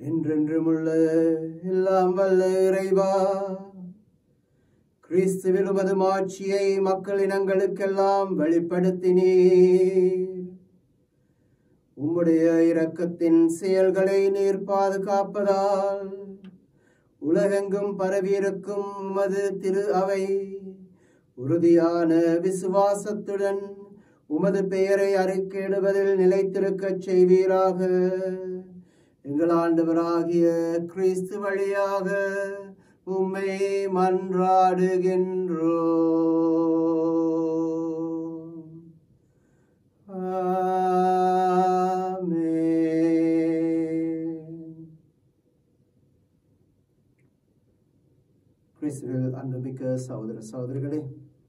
என்றென்றுமுள்ள எல்லாம் வல்ல இறைவா கிறிஸ்துவில் உமது மாட்சியை மக்கள் இனங்களுக்கெல்லாம் வெளிப்படுத்தினீர் உம்முடைய இரக்கத்தின் செயல்களை நீர் பாதுகாப்பதால் உலகெங்கும் பரவியிருக்கும் உமது திரு அவை உறுதியான விசுவாசத்துடன் உமது பெயரை அறிக்கையிடுவதில் நிலைத்திருக்கச் செய்வீராக எங்கள் ஆண்டவராகிய கிறிஸ்து வழியாக உம்மை மன்றாடுகின்றோ கிறிஸ்துவில் அன்புமிக்க சகோதர சகோதரிகளே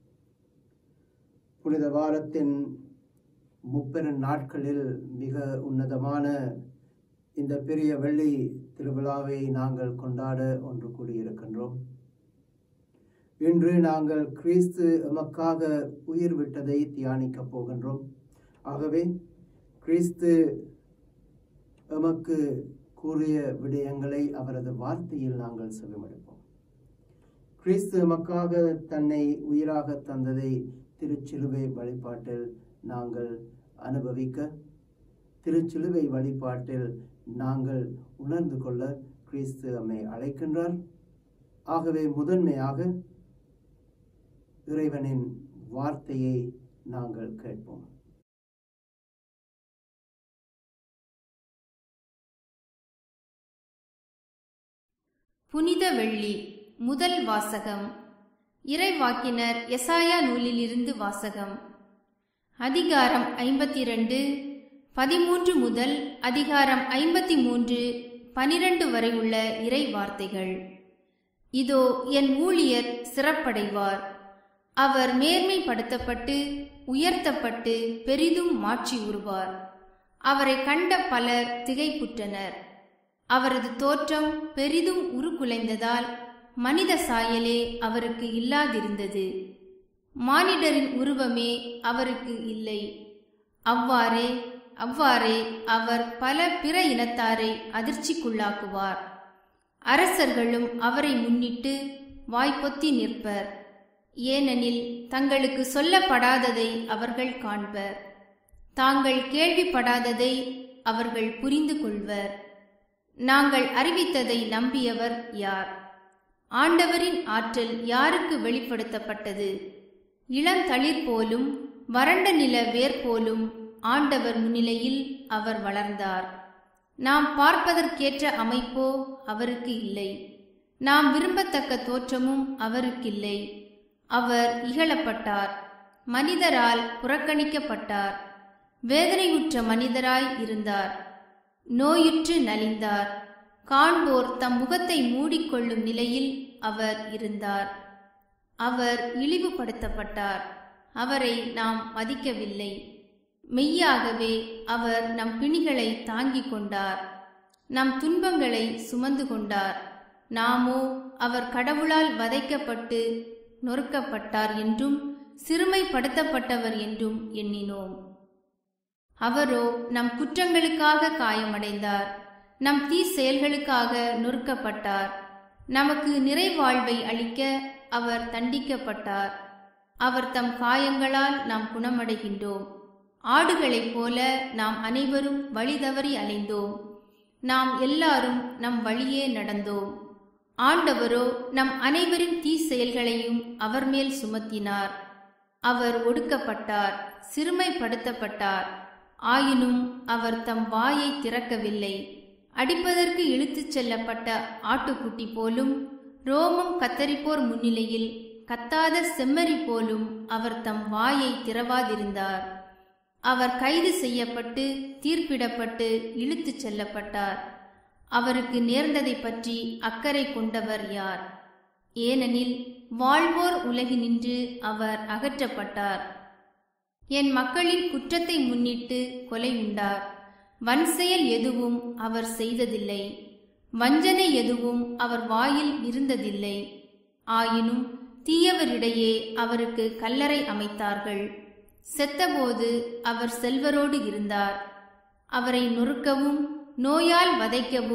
புனித வாரத்தின் முப்பெரும் நாட்களில் மிக உன்னதமான இந்த பெரிய வெள்ளி திருவிழாவை நாங்கள் கொண்டாட ஒன்று கூடியிருக்கின்றோம் இன்று நாங்கள் கிறிஸ்து எமக்காக உயிர் விட்டதை தியானிக்கப் போகின்றோம் ஆகவே கிறிஸ்து எமக்கு கூறிய விடயங்களை அவரது வார்த்தையில் நாங்கள் செவிமடுப்போம் கிறிஸ்து எமக்காக தன்னை உயிராக தந்ததை திருச்சிலுவை வழிபாட்டில் நாங்கள் அனுபவிக்க திருச்சிலுவை வழிபாட்டில் நாங்கள் உணர்ந்து கொள்ள கிறிஸ்து நம்மை அழைக்கின்றார் ஆகவே முதன்மையாக இறைவனின் வார்த்தையை நாங்கள் கேட்போம் புனித வெள்ளி முதல் வாசகம் இறைவாக்கினர் எசாயா நூலிலிருந்து வாசகம் அதிகாரம் ஐம்பத்தி இரண்டு பதிமூன்று முதல் அதிகாரம் ஐம்பத்தி மூன்று பனிரெண்டு வரை உள்ள இறை வார்த்தைகள் இதோ என் ஊழியர் சிறப்படைவார் அவர் மேன்மைப்படுத்தப்பட்டு உயர்த்தப்பட்டு பெரிதும் மாற்றி உருவார் அவரை கண்ட பலர் திகைப்புற்றனர் அவரது தோற்றம் பெரிதும் உருக்குலைந்ததால் மனித சாயலே அவருக்கு இல்லாதிருந்தது மானிடரின் உருவமே அவருக்கு இல்லை அவ்வாறே அவ்வாறே அவர் பல பிற இனத்தாரை அதிர்ச்சிக்குள்ளாக்குவார் அரசர்களும் அவரை முன்னிட்டு வாய்ப்பொத்தி நிற்பர் ஏனெனில் தங்களுக்கு சொல்லப்படாததை அவர்கள் காண்பர் தாங்கள் கேள்விப்படாததை அவர்கள் புரிந்து கொள்வர் நாங்கள் அறிவித்ததை நம்பியவர் யார் ஆண்டவரின் ஆற்றல் யாருக்கு வெளிப்படுத்தப்பட்டது இளந்தளிர் போலும் வறண்ட நில வேர் போலும் ஆண்டவர் முன்னிலையில் அவர் வளர்ந்தார் நாம் பார்ப்பதற்கேற்ற அமைப்போ அவருக்கு இல்லை நாம் விரும்பத்தக்க தோற்றமும் அவருக்கில்லை அவர் இகழப்பட்டார் மனிதரால் புறக்கணிக்கப்பட்டார் வேதனையுற்ற மனிதராய் இருந்தார் நோயுற்று நலிந்தார் காண்போர் தம் முகத்தை மூடிக்கொள்ளும் நிலையில் அவர் இருந்தார் அவர் இழிவுபடுத்தப்பட்டார் அவரை நாம் மதிக்கவில்லை மெய்யாகவே அவர் நம் பிணிகளை தாங்கிக் கொண்டார் நம் துன்பங்களை சுமந்து கொண்டார் நாமோ அவர் கடவுளால் வதைக்கப்பட்டு நொறுக்கப்பட்டார் என்றும் சிறுமைப்படுத்தப்பட்டவர் என்றும் எண்ணினோம் அவரோ நம் குற்றங்களுக்காக காயமடைந்தார் நம் தீ செயல்களுக்காக நொறுக்கப்பட்டார் நமக்கு நிறைவாழ்வை அளிக்க அவர் தண்டிக்கப்பட்டார் அவர் தம் காயங்களால் நாம் குணமடைகின்றோம் ஆடுகளைப் போல நாம் அனைவரும் வழி தவறி அலைந்தோம் நாம் எல்லாரும் நம் வழியே நடந்தோம் ஆண்டவரோ நம் அனைவரின் தீ செயல்களையும் அவர் மேல் சுமத்தினார் அவர் ஒடுக்கப்பட்டார் சிறுமைப்படுத்தப்பட்டார் ஆயினும் அவர் தம் வாயை திறக்கவில்லை அடிப்பதற்கு இழுத்துச் செல்லப்பட்ட ஆட்டுக்குட்டி போலும் ரோமம் கத்தரிப்போர் முன்னிலையில் கத்தாத செம்மறி போலும் அவர் தம் வாயை திறவாதிருந்தார் அவர் கைது செய்யப்பட்டு தீர்ப்பிடப்பட்டு இழுத்துச் செல்லப்பட்டார் அவருக்கு நேர்ந்ததை பற்றி அக்கறை கொண்டவர் யார் ஏனெனில் வாழ்வோர் உலகினின்று அவர் அகற்றப்பட்டார் என் மக்களின் குற்றத்தை முன்னிட்டு கொலை உண்டார் வன்செயல் எதுவும் அவர் செய்ததில்லை வஞ்சனை எதுவும் அவர் வாயில் இருந்ததில்லை ஆயினும் தீயவரிடையே அவருக்கு கல்லறை அமைத்தார்கள் செத்தபோது அவர் செல்வரோடு இருந்தார் அவரை நொறுக்கவும் நோயால் வதைக்கவும்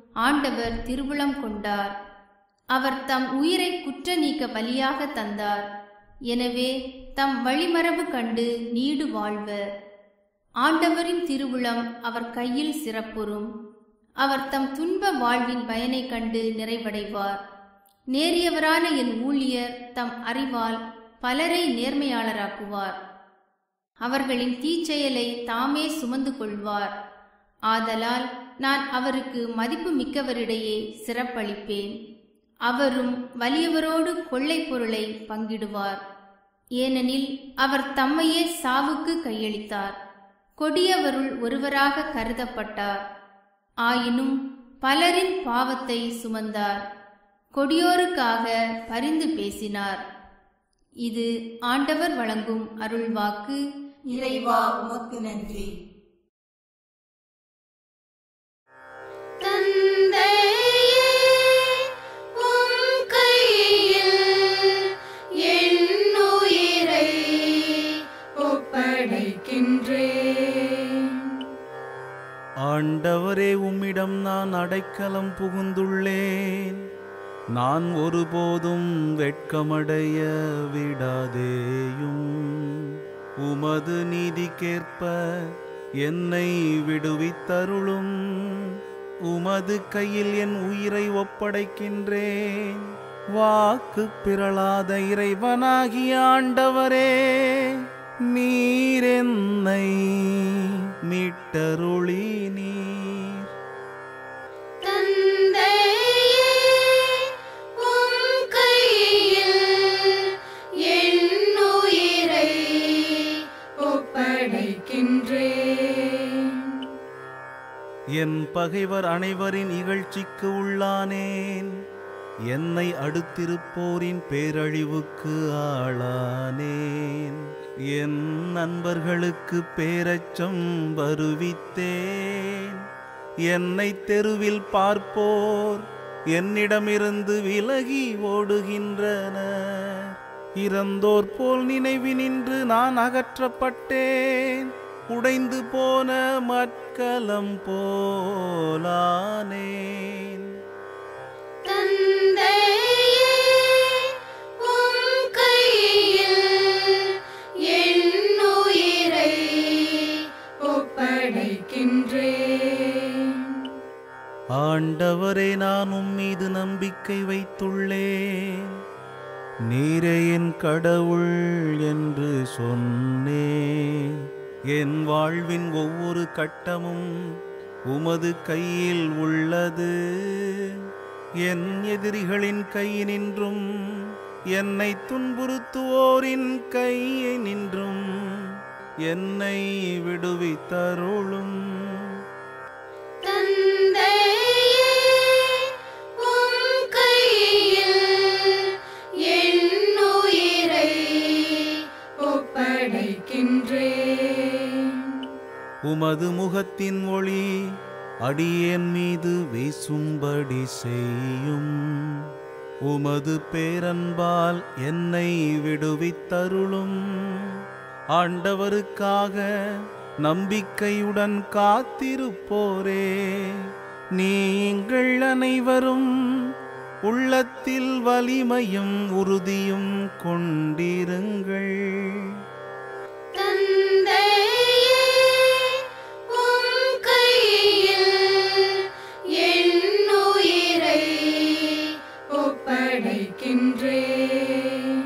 ஆண்டவர் திருவுளம் கொண்டார் அவர் தம் உயிரை குற்ற நீக்க பலியாக தந்தார் எனவே தம் வழிமரபு கண்டு நீடு வாழ்வர் ஆண்டவரின் திருவுளம் அவர் கையில் சிறப்புறும் அவர் தம் துன்ப வாழ்வின் பயனை கண்டு நிறைவடைவார் நேரியவரான என் ஊழியர் தம் அறிவால் பலரை நேர்மையாளராக்குவார் அவர்களின் தீச்செயலை தாமே சுமந்து கொள்வார் ஆதலால் நான் அவருக்கு மதிப்பு மிக்கவரிடையே சிறப்பளிப்பேன் அவரும் வலியவரோடு கொள்ளை பொருளை பங்கிடுவார் ஏனெனில் அவர் தம்மையே சாவுக்கு கையளித்தார் கொடியவருள் ஒருவராக கருதப்பட்டார் ஆயினும் பலரின் பாவத்தை சுமந்தார் கொடியோருக்காக பரிந்து பேசினார் இது ஆண்டவர் வழங்கும் அருள்வாக்கு இறைவா உமக்கு நன்றி தந்தையே உம் கையில் என் உயிரை ஒப்படைக்கின்றேன் ஆண்டவரே உம்மிடம் நான் அடைக்கலம் புகுந்துள்ளேன் நான் ஒருபோதும் வெட்கமடைய விடாதேயும் உமது நீதிக்கேற்ப என்னை விடுவித்தருளும் உமது கையில் என் உயிரை ஒப்படைக்கின்றேன் வாக்கு பிறளாத இறைவனாகிய ஆண்டவரே நீர் என்னை மீட்டருளி நீர் தந்தையே உம் கையில் என் உயிரை ஒப்படைக்கின்றேன் என் பகைவர் அனைவரின் இகழ்ச்சிக்கு உள்ளானேன் என்னை அடுத்திருப்போரின் பேரழிவுக்கு ஆளானேன் என் நண்பர்களுக்கு பேரச்சம் வருவித்தேன் என்னை தெருவில் பார்ப்போர் என்னிடமிருந்து விலகி ஓடுகின்றனர் இறந்தோர் போல் நினைவினின்று நான் அகற்றப்பட்டேன் உடைந்து போன மட்கலம் போலானேன் தந்தையே உம் கையில் என் உயிரை ஒப்படைக்கின்றேன் ஆண்டவரே நான் உம்மீது நம்பிக்கை வைத்துள்ளேன் நீரே என் கடவுள் என்று சொன்னேன் என் வாழ்வின் ஒவ்வொரு கட்டமும் உமது கையில் உள்ளது என் எதிரிகளின் கையினின்றும் என்னை துன்புறுத்துவோரின் கையை நின்றும் என்னை விடுவித்தருளும் தந்தையே உம் கையில் என் உயிரை ஒப்படைக்கின்றேன் உமது முகத்தின் ஒளி அடியேன் மீது வீசும்படி செய்யும் உமது பேரன்பால் என்னை விடுவித்தருளும் ஆண்டவருக்காக நம்பிக்கையுடன் காத்திருப்போரே நீங்கள் அனைவரும் உள்ளத்தில் வலிமையும் உறுதியும் கொண்டிருங்கள் தந்தையே உம் கையில் என் உயிரை ஒப்படைக்கின்றேன்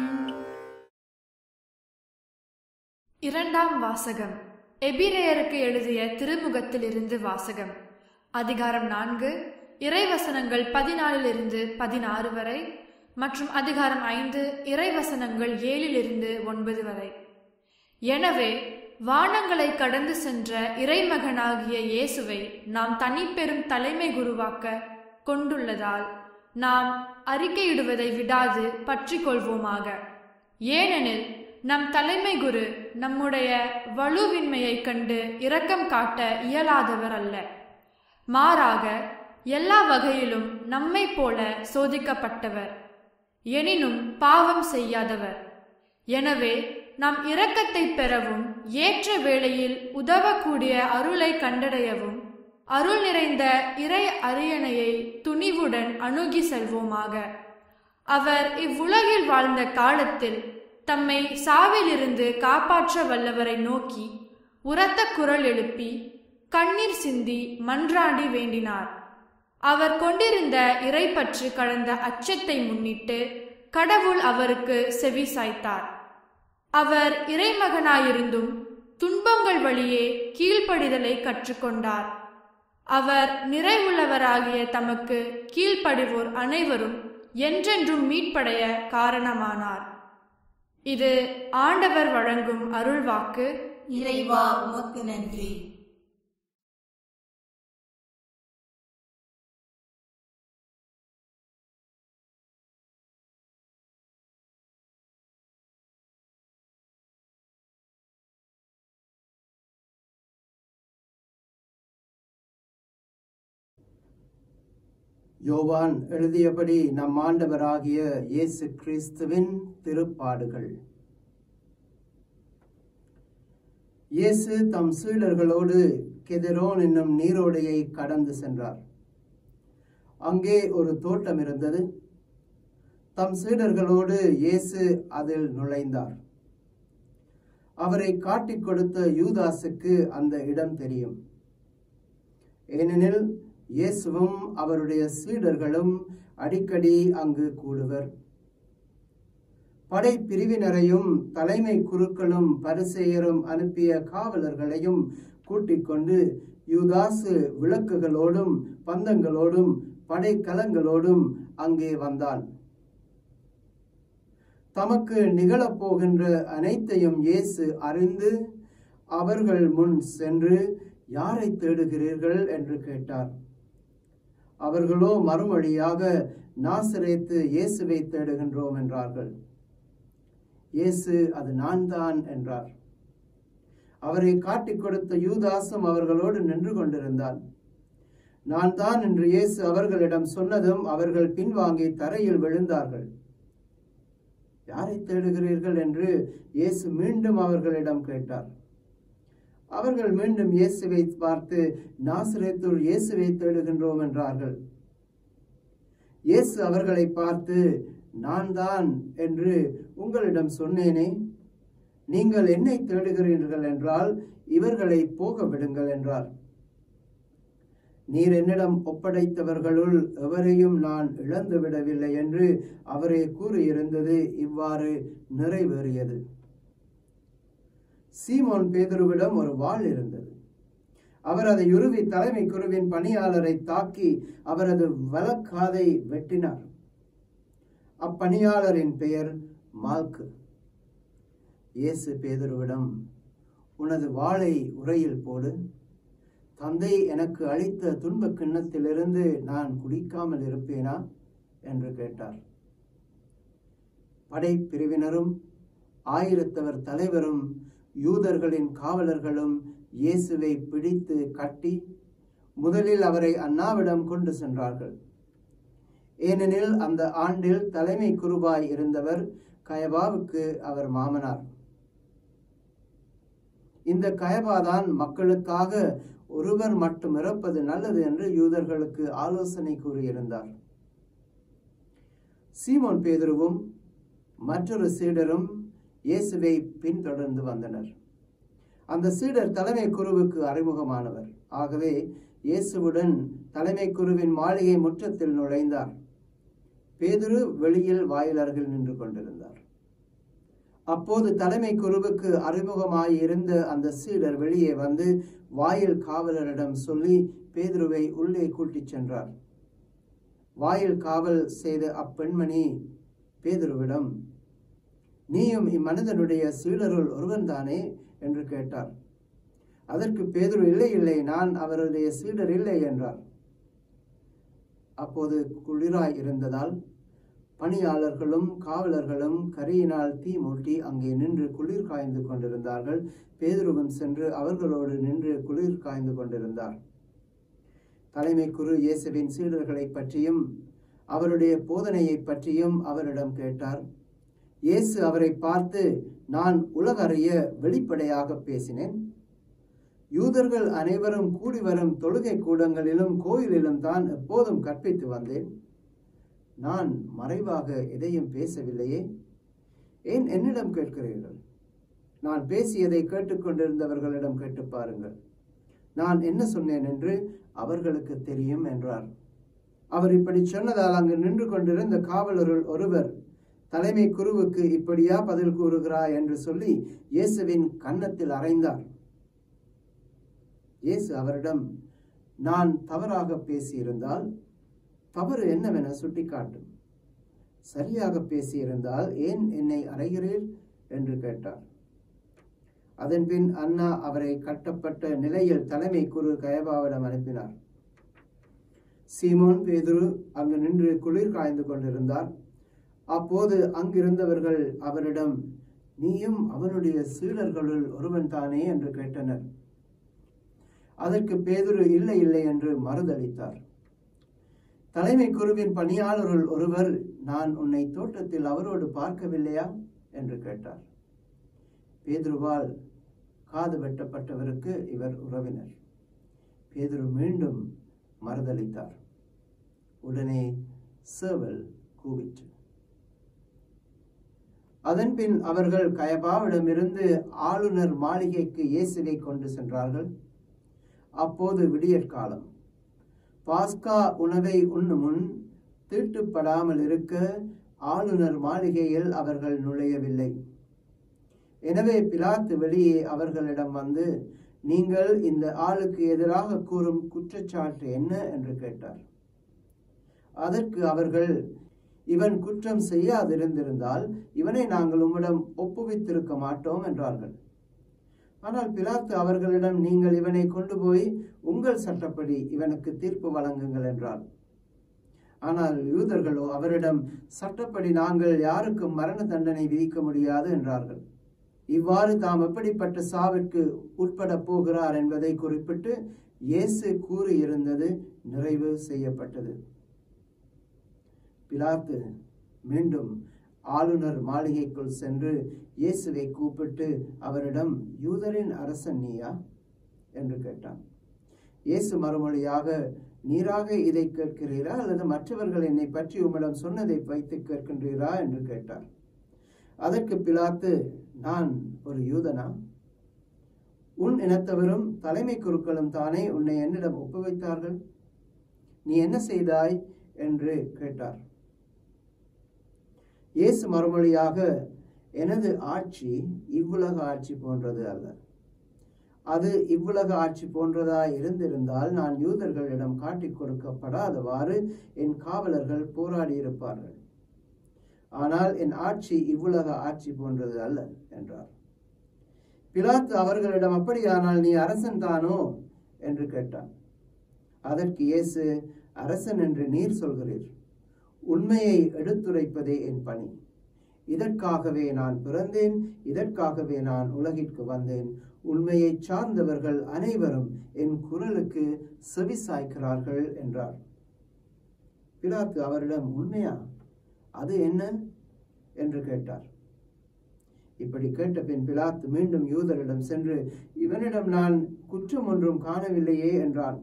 இரண்டாம் வாசகம் எபிரேயருக்கு எழுதிய திருமுகத்திலிருந்து வாசகம் அதிகாரம் நான்கு இறைவசனங்கள் பதினாலிலிருந்து பதினாறு வரை மற்றும் அதிகாரம் ஐந்து இறைவசனங்கள் ஏழிலிருந்து ஒன்பது வரை எனவே வானங்களை கடந்து சென்ற இறைமகனாகிய இயேசுவை நாம் தனிப்பெரும் தலைமை குருவாக்க கொண்டுள்ளதால் நாம் அறிக்கையிடுவதை விடாது பற்றிக் கொள்வோமாக ஏனெனில் நம் தலைமை குரு நம்முடைய வலுவின்மையைக் கண்டு இரக்கம் காட்ட இயலாதவர் அல்ல மாறாக எல்லா வகையிலும் நம்மைப் போல சோதிக்கப்பட்டவர் எனினும் பாவம் செய்யாதவர் எனவே நாம் இரக்கத்தை பெறவும் ஏற்ற வேளையில் உதவக்கூடிய அருளை கண்டடையவும் அருள் நிறைந்த இறை அரியணையை துணிவுடன் அணுகி செல்வோமாக அவர் இவ்வுலகில் வாழ்ந்த காலத்தில் தம்மை சாவிலிருந்து காப்பாற்ற வல்லவரை நோக்கி உரத்த குரல் எழுப்பி கண்ணீர் சிந்தி மன்றாடி வேண்டினார் அவர் கொண்டிருந்த இறைப்பற்று கடந்த அச்சத்தை முன்னிட்டு கடவுள் அவருக்கு செவி சாய்த்தார் அவர் இறைமகனாயிருந்தும் துன்பங்கள் வழியே கீழ்ப்படிதலை கற்றுக்கொண்டார் அவர் நிறைவுள்ளவராகிய தமக்கு கீழ்ப்படிவோர் அனைவரும் என்றென்றும் மீட்படைய காரணமானார் இது ஆண்டவர் வழங்கும் அருள்வாக்கு இறைவா உமக்கு நன்றி யோவான் எழுதியபடி நம் ஆண்டவராகிய இயேசு கிறிஸ்துவின் திருப்பாடுகள் இயேசு தம் சீடர்களோடு கெதரோன் என்னும் நீரோடையை கடந்து சென்றார் அங்கே ஒரு தோட்டம் இருந்தது தம் சீடர்களோடு இயேசு அதில் நுழைந்தார் அவரை காட்டிக் கொடுத்த யூதாசுக்கு அந்த இடம் தெரியும் ஏனெனில் இயேசுவும் அவருடைய சீடர்களும் அடிக்கடி அங்கு கூடுவர் படை பிரிவினரையும் தலைமை குருக்களும் பரிசெயரும் அனுப்பிய காவலர்களையும் கூட்டிக் கொண்டு யூதாசு விளக்குகளோடும் பந்தங்களோடும் படைக்கலங்களோடும் அங்கே வந்தான் தமக்கு நிகழப்போகின்ற அனைத்தையும் இயேசு அறிந்து அவர்கள் முன் சென்று யாரை தேடுகிறீர்கள் என்று கேட்டார் அவர்களோ மறுமொழியாக நாசரேத்து இயேசுவை தேடுகின்றோம் என்றார்கள் இயேசு அது நான் தான் என்றார் அவரை காட்டிக் கொடுத்த யூதாசும் அவர்களோடு நின்று கொண்டிருந்தான் நான் தான் என்று இயேசு அவர்களிடம் சொன்னதும் அவர்கள் பின்வாங்கி தரையில் விழுந்தார்கள் யாரை தேடுகிறீர்கள் என்று இயேசு மீண்டும் அவர்களிடம் கேட்டார் அவர்கள் மீண்டும் இயேசுவை பார்த்து நாசிரேத்தூர் இயேசுவை தேடுகின்றோம் என்றார்கள் இயேசு அவர்களை பார்த்து நான் தான் என்று உங்களிடம் சொன்னேனே நீங்கள் என்னை தேடுகிறீர்கள் என்றால் இவர்களை போக விடுங்கள் என்றார் நீர் என்னிடம் ஒப்படைத்தவர்களுள் எவரையும் நான் இழந்து விடவில்லை என்று அவரே கூறியிருந்தது இவ்வாறு நிறைவேறியது சீமோன் பேதுருவிடம் ஒரு வாள் இருந்தது அவர் அதை உருவி தலைமை குருவின் பணியாளரை தாக்கி அவரது வலக்காதை வெட்டினார் அப்பணியாளரின் பெயர் மால்கு இயேசு பேதுருவிடம் உனது வாளை உரையில் போடு தந்தை எனக்கு அளித்த துன்பக் கிண்ணத்திலிருந்து நான் குடிக்காமல் இருப்பேனா என்று கேட்டார் படை பிரிவினரும் ஆயிரத்தவர் தலைவரும் யூதர்களின் காவலர்களும் இயேசுவை பிடித்து கட்டி முதலில் அவரை அண்ணாவிடம் கொண்டு சென்றார்கள் ஏனெனில் அந்த ஆண்டில் தலைமை குருவாய் இருந்தவர் கயபாவுக்கு அவர் மாமனார் இந்த கயபாதான் மக்களுக்காக ஒருவர் மட்டும் இறப்பது நல்லது என்று யூதர்களுக்கு ஆலோசனை கூறியிருந்தார் சீமோன் பேதுருவும் மற்றொரு சீடரும் இயேசுவை பின்தொடர்ந்து வந்தனர் அந்த சீடர் தலைமை குருவுக்கு அறிமுகமானவர் ஆகவே இயேசுவுடன் தலைமை குருவின் மாளிகை முற்றத்தில் நுழைந்தார் பேதுரு வெளியில் வாயிலருகில் நின்று கொண்டிருந்தார் அப்போது தலைமை குருவுக்கு அறிமுகமாயிருந்த அந்த சீடர் வெளியே வந்து வாயில் காவலரிடம் சொல்லி பேதுருவை உள்ளே கூட்டிச் சென்றார் வாயில் காவல் செய்த அப்பெண்மணி பேதுருவிடம் நீயும் இம்மனிதனுடைய சீடருள் ஒருவன்தானே என்று கேட்டார் அதற்கு பேதுரு இல்லை இல்லை நான் அவருடைய சீடர் இல்லை என்றார் அப்போது குளிராய் இருந்ததால் பணியாளர்களும் காவலர்களும் கரியினால் தீ மூட்டி அங்கே நின்று குளிர் காய்ந்து கொண்டிருந்தார்கள் பேதுருவும் சென்று அவர்களோடு நின்று குளிர் காய்ந்து கொண்டிருந்தார் தலைமை குரு இயேசுவின் சீடர்களை பற்றியும் அவருடைய போதனையை பற்றியும் அவரிடம் கேட்டார் இயேசு அவரை பார்த்து நான் உலகறிய வெளிப்படையாக பேசினேன் யூதர்கள் அனைவரும் கூடி வரும் தொழுகை கூடங்களிலும் கோயிலிலும் தான் எப்போதும் கற்பித்து வந்தேன் நான் மறைவாக எதையும் பேசவில்லையே ஏன் என்னிடம் கேட்கிறீர்கள் நான் பேசியதை கேட்டுக்கொண்டிருந்தவர்களிடம் கேட்டு பாருங்கள் நான் என்ன சொன்னேன் என்று அவர்களுக்கு தெரியும் என்றார் அவர் இப்படி சொன்னதால் அங்கு நின்று கொண்டிருந்த காவலருள் ஒருவர் தலைமை குருவுக்கு இப்படியா பதில் கூறுகிறாய் என்று சொல்லி இயேசுவின் கன்னத்தில் அறைந்தார் இயேசு அவரிடம் நான் தவறாக பேசியிருந்தால் தவறு என்னவென சுட்டிக்காட்டும் சரியாக பேசியிருந்தால் ஏன் என்னை அறைகிறீர் என்று கேட்டார் அதன்பின் அண்ணா அவரை கட்டப்பட்ட நிலையில் தலைமை குரு கயபாவிடம் அனுப்பினார் சீமோன் பேதுரு அங்கு நின்று குளிர் காய்ந்து கொண்டிருந்தார் அப்போது அங்கிருந்தவர்கள் அவரிடம் நீயும் அவனுடைய சீடர்களுள் ஒருவன் தானே என்று கேட்டனர் அதற்கு பேதுரு இல்லை இல்லை என்று மறுதளித்தார் தலைமை குருவின் பணியாளருள் ஒருவர் நான் உன்னை தோட்டத்தில் அவரோடு பார்க்கவில்லையா என்று கேட்டார் பேதுருவால் காது வெட்டப்பட்டவருக்கு இவர் உறவினர் பேதுரு மீண்டும் மறுதளித்தார் உடனே சேவல் கூவிற்று அதன்பின் அவர்கள் கயபாவிடமிருந்து ஆளுநர் மாளிகைக்கு இயேசுவை கொண்டு சென்றார்கள் அப்போது விடியற்காலம் பாஸ்கா உணவை உண்ணும் முன் தீட்டுப்படாமல் இருக்க ஆளுநர் மாளிகையில் அவர்கள் நுழையவில்லை எனவே பிலாத்து வெளியே அவர்களிடம் வந்து நீங்கள் இந்த ஆளுக்கு எதிராக கூறும் குற்றச்சாட்டு என்ன என்று கேட்டார் அதற்கு அவர்கள் இவன் குற்றம் செய்யாதிருந்திருந்தால் இவனை நாங்கள் உம்மிடம் ஒப்புவித்திருக்க மாட்டோம் என்றார்கள் ஆனால் பிலாத்து அவர்களிடம் நீங்கள் இவனை கொண்டு போய் உங்கள் சட்டப்படி இவனுக்கு தீர்ப்பு வழங்குங்கள் என்றார் ஆனால் யூதர்களோ அவரிடம் சட்டப்படி நாங்கள் யாருக்கும் மரண தண்டனை விதிக்க முடியாது என்றார்கள் இவ்வாறு தாம் எப்படிப்பட்ட சாவிற்கு உட்பட போகிறார் என்பதை குறிப்பிட்டு இயேசு கூறியிருந்தது நிறைவு செய்யப்பட்டது பிலாத்து மீண்டும் ஆளுநர் மாளிகைக்குள் சென்று இயேசுவை கூப்பிட்டு அவரிடம் யூதரின் அரசன் நீயா என்று கேட்டான் இயேசு மறுமொழியாக நீராக இதை கேட்கிறீரா அல்லது மற்றவர்கள் என்னை பற்றி உம்மிடம் சொன்னதை வைத்து கேட்கின்றீரா என்று கேட்டார் அதற்கு பிலாத்து நான் ஒரு யூதனா உன் இனத்தவரும் தலைமை குருக்களும் தானே உன்னை என்னிடம் ஒப்புவித்தார்கள் நீ என்ன செய்தாய் என்று கேட்டார் இயேசு மறுமொழியாக எனது ஆட்சி இவ்வுலக ஆட்சி போன்றது அல்ல அது இவ்வுலக ஆட்சி போன்றதாய் இருந்திருந்தால் நான் யூதர்களிடம் காட்டிக் கொடுக்கப்படாதவாறு என் காவலர்கள் போராடி இருப்பார்கள் ஆனால் என் ஆட்சி இவ்வுலக ஆட்சி போன்றது அல்ல என்றார் பிலாத்து அவர்களிடம் அப்படியானால் நீ அரசன் தானோ என்று கேட்டான் அதற்கு இயேசு அரசன் என்று நீர் சொல்கிறீர் உண்மையை எடுத்துரைப்பதே என் பணி இதற்காகவே நான் பிறந்தேன் இதற்காகவே நான் உலகிற்கு வந்தேன் உண்மையை சார்ந்தவர்கள் அனைவரும் என் குரலுக்கு செவி சாய்க்கிறார்கள் என்றார் பிலாத்து அவரிடம் உண்மையா அது என்ன என்று கேட்டார் இப்படி கேட்ட பின் பிலாத்து மீண்டும் யூதரிடம் சென்று இவனிடம் நான் குற்றம் ஒன்றும் காணவில்லையே என்றான்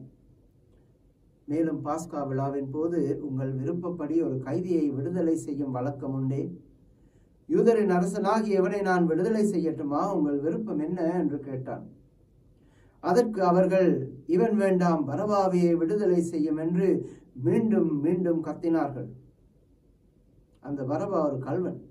மேலும் பாஸ்கா விழாவின் போது உங்கள் விருப்பப்படி ஒரு கைதியை விடுதலை செய்யும் வழக்கம் உண்டே யூதரின் அரசனாகி எவனை நான் விடுதலை செய்யட்டுமா உங்கள் விருப்பம் என்ன என்று கேட்டான் அதற்கு அவர்கள் இவன் வேண்டாம் பரபாவியை விடுதலை செய்யும் என்று மீண்டும் மீண்டும் கத்தினார்கள் அந்த பரபா ஒரு கல்வன்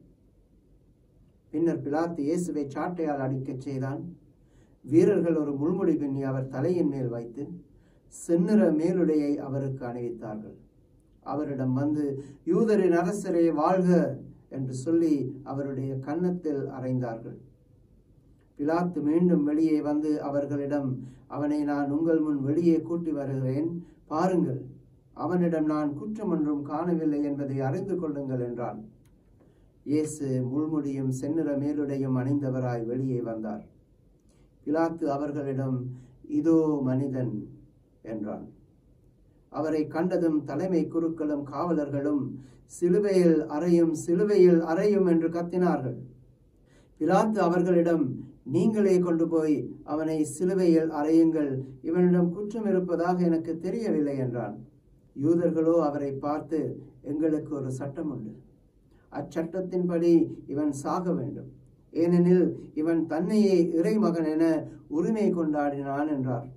பின்னர் பிலாத்து இயேசுவை சாட்டையால் அடிக்கச் செய்தான் வீரர்கள் ஒரு முள்முடி பின்னி அவர் தலையின் மேல் வைத்து செந்நிற மேலுடையை அவருக்கு அணிவித்தார்கள் அவரிடம் வந்து யூதரின் அரசரே வாழ்க என்று சொல்லி அவருடைய கன்னத்தில் அறைந்தார்கள் பிலாத்து மீண்டும் வெளியே வந்து அவர்களிடம் அவனை நான் உங்கள் முன் வெளியே கூட்டி வருகிறேன் பாருங்கள் அவனிடம் நான் குற்றம் ஒன்றும் காணவில்லை என்பதை அறிந்து கொள்ளுங்கள் என்றான் இயேசு முள்முடியும் செந்நிற மேலுடையும் அணிந்தவராய் வெளியே வந்தார் பிலாத்து அவர்களிடம் இதோ மனிதன் என்றான் அவரை கண்டதும் தலைமை குருக்களும் காவலர்களும் சிலுவையில் அறையும் சிலுவையில் அறையும் என்று கத்தினார்கள் பிலாத்து அவர்களிடம் நீங்களே கொண்டு போய் அவனை சிலுவையில் அறையுங்கள் இவனிடம் குற்றம் இருப்பதாக எனக்கு தெரியவில்லை என்றான் யூதர்களோ அவரை பார்த்து எங்களுக்கு ஒரு சட்டம் உண்டு அச்சட்டத்தின்படி இவன் சாக வேண்டும் ஏனெனில் இவன் தன்னையே இறைமகன் என உரிமை கொண்டாடினான் என்றார்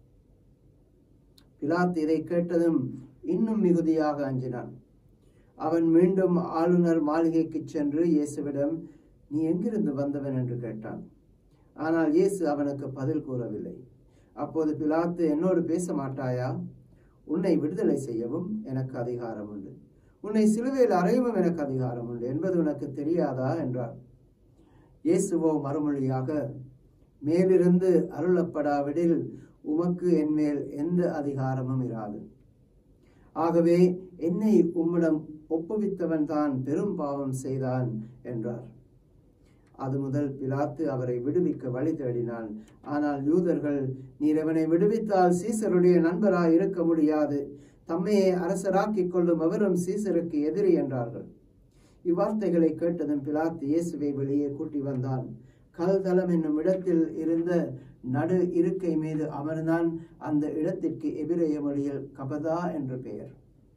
பிலாத்து இதை கேட்டதும் இன்னும் மிகுதியாக அஞ்சினான் அவன் மீண்டும் ஆளுநர் மாளிகைக்கு சென்று இயேசுவிடம் நீ எங்கிருந்து வந்தவன் என்று கேட்டான் ஆனால் இயேசு அவனுக்கு பதில் கூறவில்லை அப்போது பிலாத்து என்னோடு பேச மாட்டாயா உன்னை விடுதலை செய்யவும் எனக்கு அதிகாரம் உண்டு உன்னை சிலுவையில் அறையவும் எனக்கு அதிகாரம் உண்டு என்பது உனக்கு தெரியாதா என்றார் இயேசுவோ மறுமொழியாக மேலிருந்து அருளப்படாவிடில் உமக்கு என்மேல் எந்த அதிகாரமும் இராது ஆகவே என்னை உம்மிடம் ஒப்புவித்தவன் தான் பெரும் பாவம் செய்தான் என்றார் அது முதல் பிலாத்து அவரை விடுவிக்க வழி தேடினான் ஆனால் யூதர்கள் நீர் அவனை விடுவித்தால் சீசருடைய நண்பராய் இருக்க முடியாது தம்மையே அரசராக்கிக் கொள்ளும் அவரும் சீசருக்கு எதிரி என்றார்கள் இவ்வார்த்தைகளை கேட்டதும் பிலாத்து இயேசுவை வெளியே கூட்டி வந்தான் கல்தலம் என்னும் இடத்தில் இருந்த நடு இருக்கை மீது அமர்ந்தான் அந்த இடத்திற்கு எபிரேய மொழியில் கபதா என்று பெயர்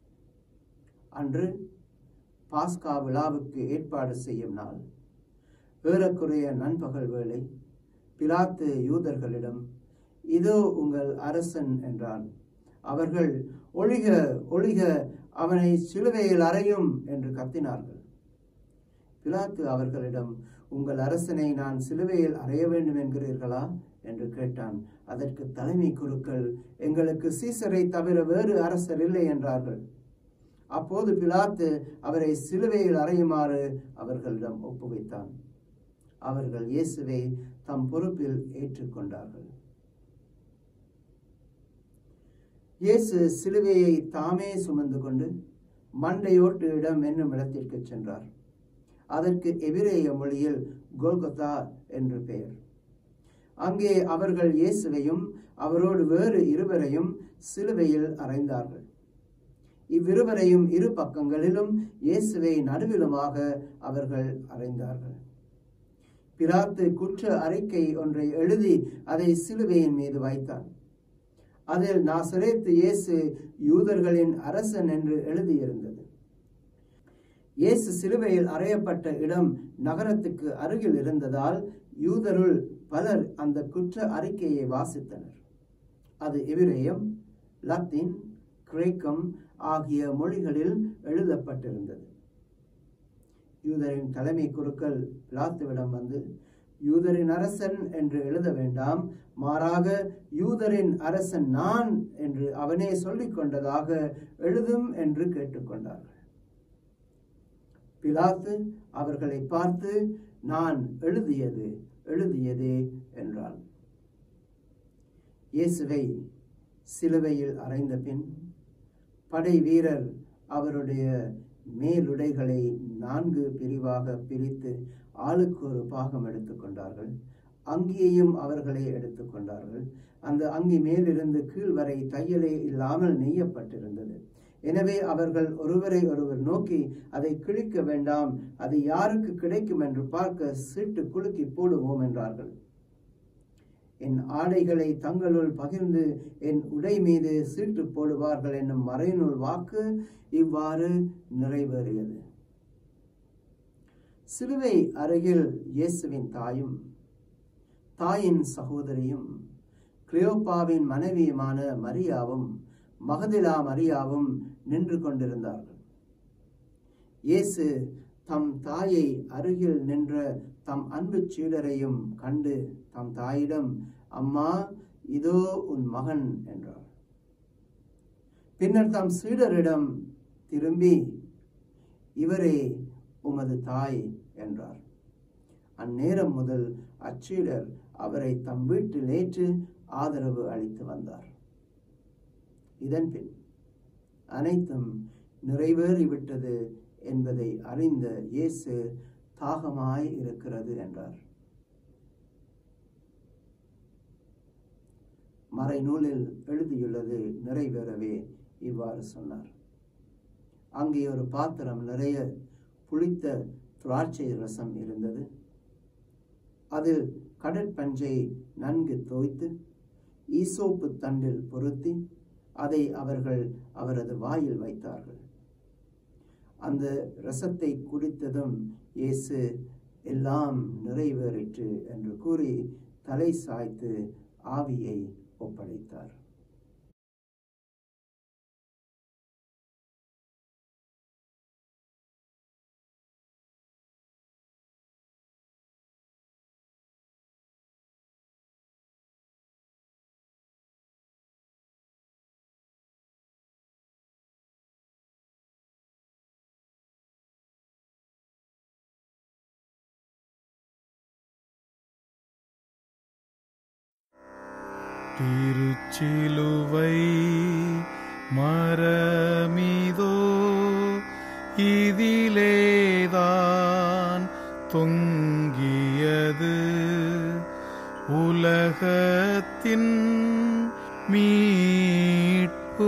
அன்று பாஸ்கா விழாவுக்கு ஏற்பாடு செய்யும் நாள் ஏறக்குறைய நண்பகல் வேளை பிலாத்து யூதர்களிடம் இதோ உங்கள் அரசன் என்றான் அவர்கள் ஒழிக ஒழிக அவனை சிலுவையில் அறையும் என்று கத்தினார்கள் பிலாத்து அவர்களிடம் உங்கள் அரசனை நான் சிலுவையில் அறைய வேண்டும் என்கிறீர்களா என்று கேட்டான் அதற்கு தலைமை குருக்கள் எங்களுக்கு சீசரை தவிர வேறு அரசர் இல்லை என்றார்கள் அப்போது பிலாத்து அவரை சிலுவையில் அறையுமாறு அவர்களிடம் ஒப்புவித்தான் அவர்கள் இயேசுவை தம் பொறுப்பில் ஏற்றுக்கொண்டார்கள் இயேசு சிலுவையை தாமே சுமந்து கொண்டு மண்டையோட்டு இடம் என்னும் இடத்திற்கு சென்றார் அதற்கு எபிரேய மொழியில் கோல்கொத்தா என்று பெயர் அங்கே அவர்கள் இயேசுவையும் அவரோடு வேறு இருவரையும் சிலுவையில் அறைந்தார்கள் இவ்விருவரையும் இரு பக்கங்களிலும் இயேசுவை நடுவிலுமாக அவர்கள் அறைந்தார்கள் பிலாத்து குற்ற அறிக்கை ஒன்றை எழுதி அதை சிலுவையின் மீது வைத்தான் அதில் நாசரேத்து இயேசு யூதர்களின் அரசன் என்று எழுதியிருந்தது இயேசு சிலுவையில் அறையப்பட்ட இடம் நகரத்துக்கு அருகில் இருந்ததால் யூதருள் பலர் அந்த குற்ற அறிக்கையை வாசித்தனர் அது எபிரேயம் லத்தீன் கிரேக்கம் ஆகிய மொழிகளில் எழுதப்பட்டிருந்தது யூதரின் தலைமை குருக்கள் பிலாத்துவிடம் வந்து யூதரின் அரசன் என்று எழுத வேண்டாம் மாறாக யூதரின் அரசன் நான் என்று அவனே சொல்லிக் கொண்டதாக எழுதும் என்று கேட்டுக்கொண்டார்கள் பிலாத்து அவர்களை பார்த்து நான் எழுதியது எழுதியதே என்றான் இயேசுவை சிலுவையில் அறைந்த பின் படை வீரர் அவருடைய மேலுடைகளை நான்கு பிரிவாக பிரித்து ஆளுக்கு ஒரு பாகம் எடுத்துக்கொண்டார்கள் அங்கியையும் அவர்களே எடுத்துக்கொண்டார்கள் அந்த அங்கி மேலிருந்து கீழ் வரை தையலே இல்லாமல் நெய்யப்பட்டிருந்தது எனவே அவர்கள் ஒருவரை ஒருவர் நோக்கி அதை கிழிக்க வேண்டாம் அது யாருக்கு கிடைக்கும் என்று பார்க்க சீட்டு குலுக்கி போடுவோம் என்றார்கள் என் ஆடைகளை தங்களுள் பகிர்ந்து என் உடை மீது சீட்டு போடுவார்கள் என்னும் மறைநூல் வாக்கு இவ்வாறு நிறைவேறியது சிலுவை அருகில் இயேசுவின் தாயும் தாயின் சகோதரியும் கிளியோப்பாவின் மனைவியுமான மரியாவும் மகதிலா மரியாவும் நின்று கொண்டிருந்தார்கள் இயேசு தம் தாயை அருகில் நின்ற தம் அன்பு சீடரையும் கண்டு தம் தாயிடம் அம்மா இதோ உன் மகன் என்றார் பின்னர் தம் சீடரிடம் திரும்பி இவரே உமது தாய் என்றார் அந்நேரம் முதல் அச்சீடர் அவரை தம் வீட்டில் ஏற்று ஆதரவு அளித்து வந்தார் இதன் பின் அனைத்தும் நிறைவேறிவிட்டது என்பதை அறிந்த இயேசு தாகமாய் இருக்கிறது என்றார் மறைநூலில் எழுதியுள்ளது நிறைவேறவே இவ்வாறு சொன்னார் அங்கே ஒரு பாத்திரம் நிறைய புளித்த திராட்சை ரசம் இருந்தது அதில் கடற்பஞ்சை நன்கு தோய்த்து ஈசோப்பு தண்டில் பொருத்தி அதை அவர்கள் அவரது வாயில் வைத்தார்கள் அந்த ரசத்தை குடித்ததும் இயேசு எல்லாம் நிறைவேறிற்று என்று கூறி தலை சாய்த்து ஆவியை ஒப்படைத்தார் திருச்சிலுவை மரமிதோ இதிலேதான் தொங்கியது உலகத்தின் மீட்பு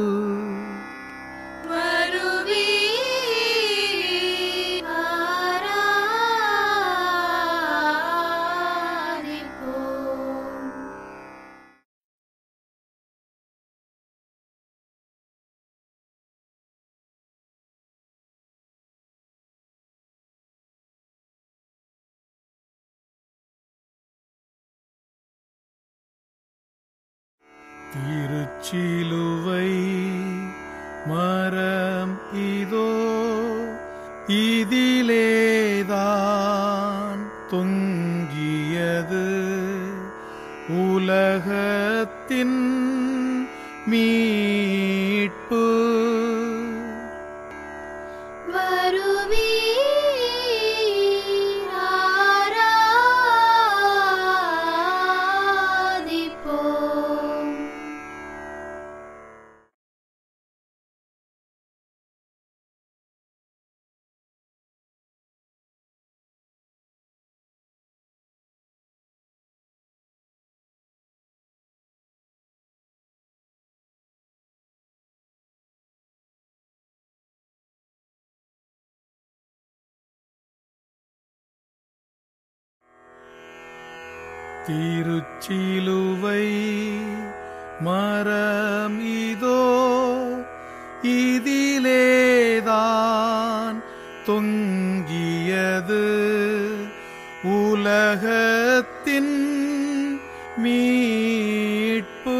திருச்சிலுவை மரம் இதோ இதிலேதான் தொங்கியது உலகத்தின் மீட்பு திருச்சிலுவை மரம் இதோ இதிலேதான் தொங்கியது உலகத்தின் மீட்பு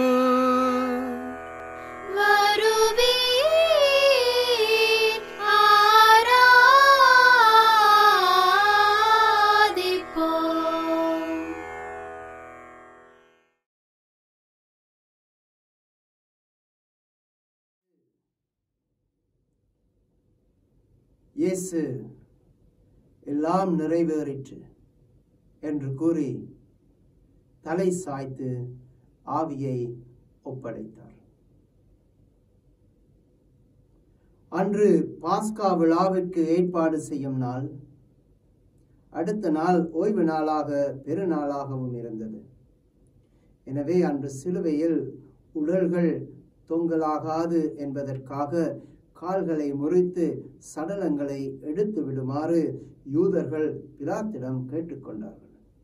இயேசு எல்லாம் நிறைவேறிற்று என்று கூறி தலை சாய்த்து ஆவியை ஒப்படைத்தார் அன்று பாஸ்கா விழாவிற்கு ஏற்பாடு செய்யும் நாள் அடுத்த நாள் ஓய்வு நாளாக பெருநாளாகவும் இருந்தது எனவே அன்று சிலுவையில் உடல்கள் தொங்கலாகாது என்பதற்காக கால்களை முறித்து சடலங்களை எடுத்து விடுமாறு யூதர்கள் பிலாத்திடம் கேட்டுக்கொண்டார்கள்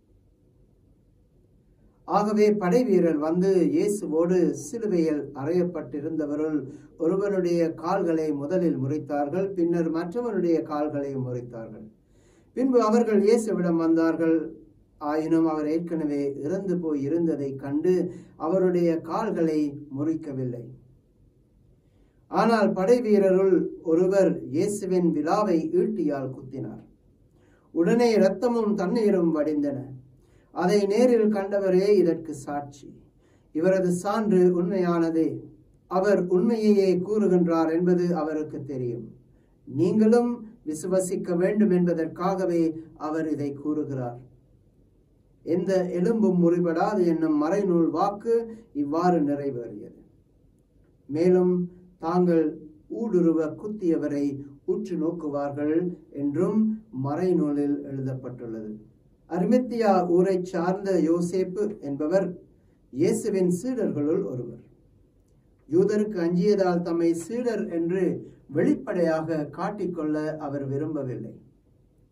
ஆகவே படைவீரர் வந்து இயேசுவோடு சிலுவையில் அறையப்பட்டிருந்தவருள் ஒருவனுடைய கால்களை முதலில் முறித்தார்கள் பின்னர் மற்றவனுடைய கால்களை முறித்தார்கள் பின்பு அவர்கள் இயேசுவிடம் வந்தார்கள் ஆயினும் அவர் ஏற்கனவே இறந்து போய் இருந்ததை கண்டு அவருடைய கால்களை முறிக்கவில்லை ஆனால் படை வீரருள் ஒருவர் இயேசுவின் விழாவை ஈட்டியால் குத்தினார் உடனே இரத்தமும் தண்ணீரும் வடிந்தன அதை நேரில் கண்டவரே இதற்கு சாட்சி இவரது சான்று உண்மையானதே அவர் உண்மையையே கூறுகின்றார் என்பது அவருக்கு தெரியும் நீங்களும் விசுவசிக்க வேண்டும் என்பதற்காகவே அவர் இதை கூறுகிறார் எந்த எலும்பும் முறிபடாது என்னும் மறைநூல் வாக்கு இவ்வாறு நிறைவேறியது மேலும் தாங்கள் ஊடுருவ குத்தியவரை உற்று நோக்குவார்கள் என்றும் மறைநூலில் எழுதப்பட்டுள்ளது அரிமெத்தியா ஊரை சார்ந்த யோசேப்பு என்பவர் இயேசுவின் சீடர்களுள் ஒருவர் யூதருக்கு அஞ்சியதால் தம்மை சீடர் என்று வெளிப்படையாக காட்டிக்கொள்ள அவர் விரும்பவில்லை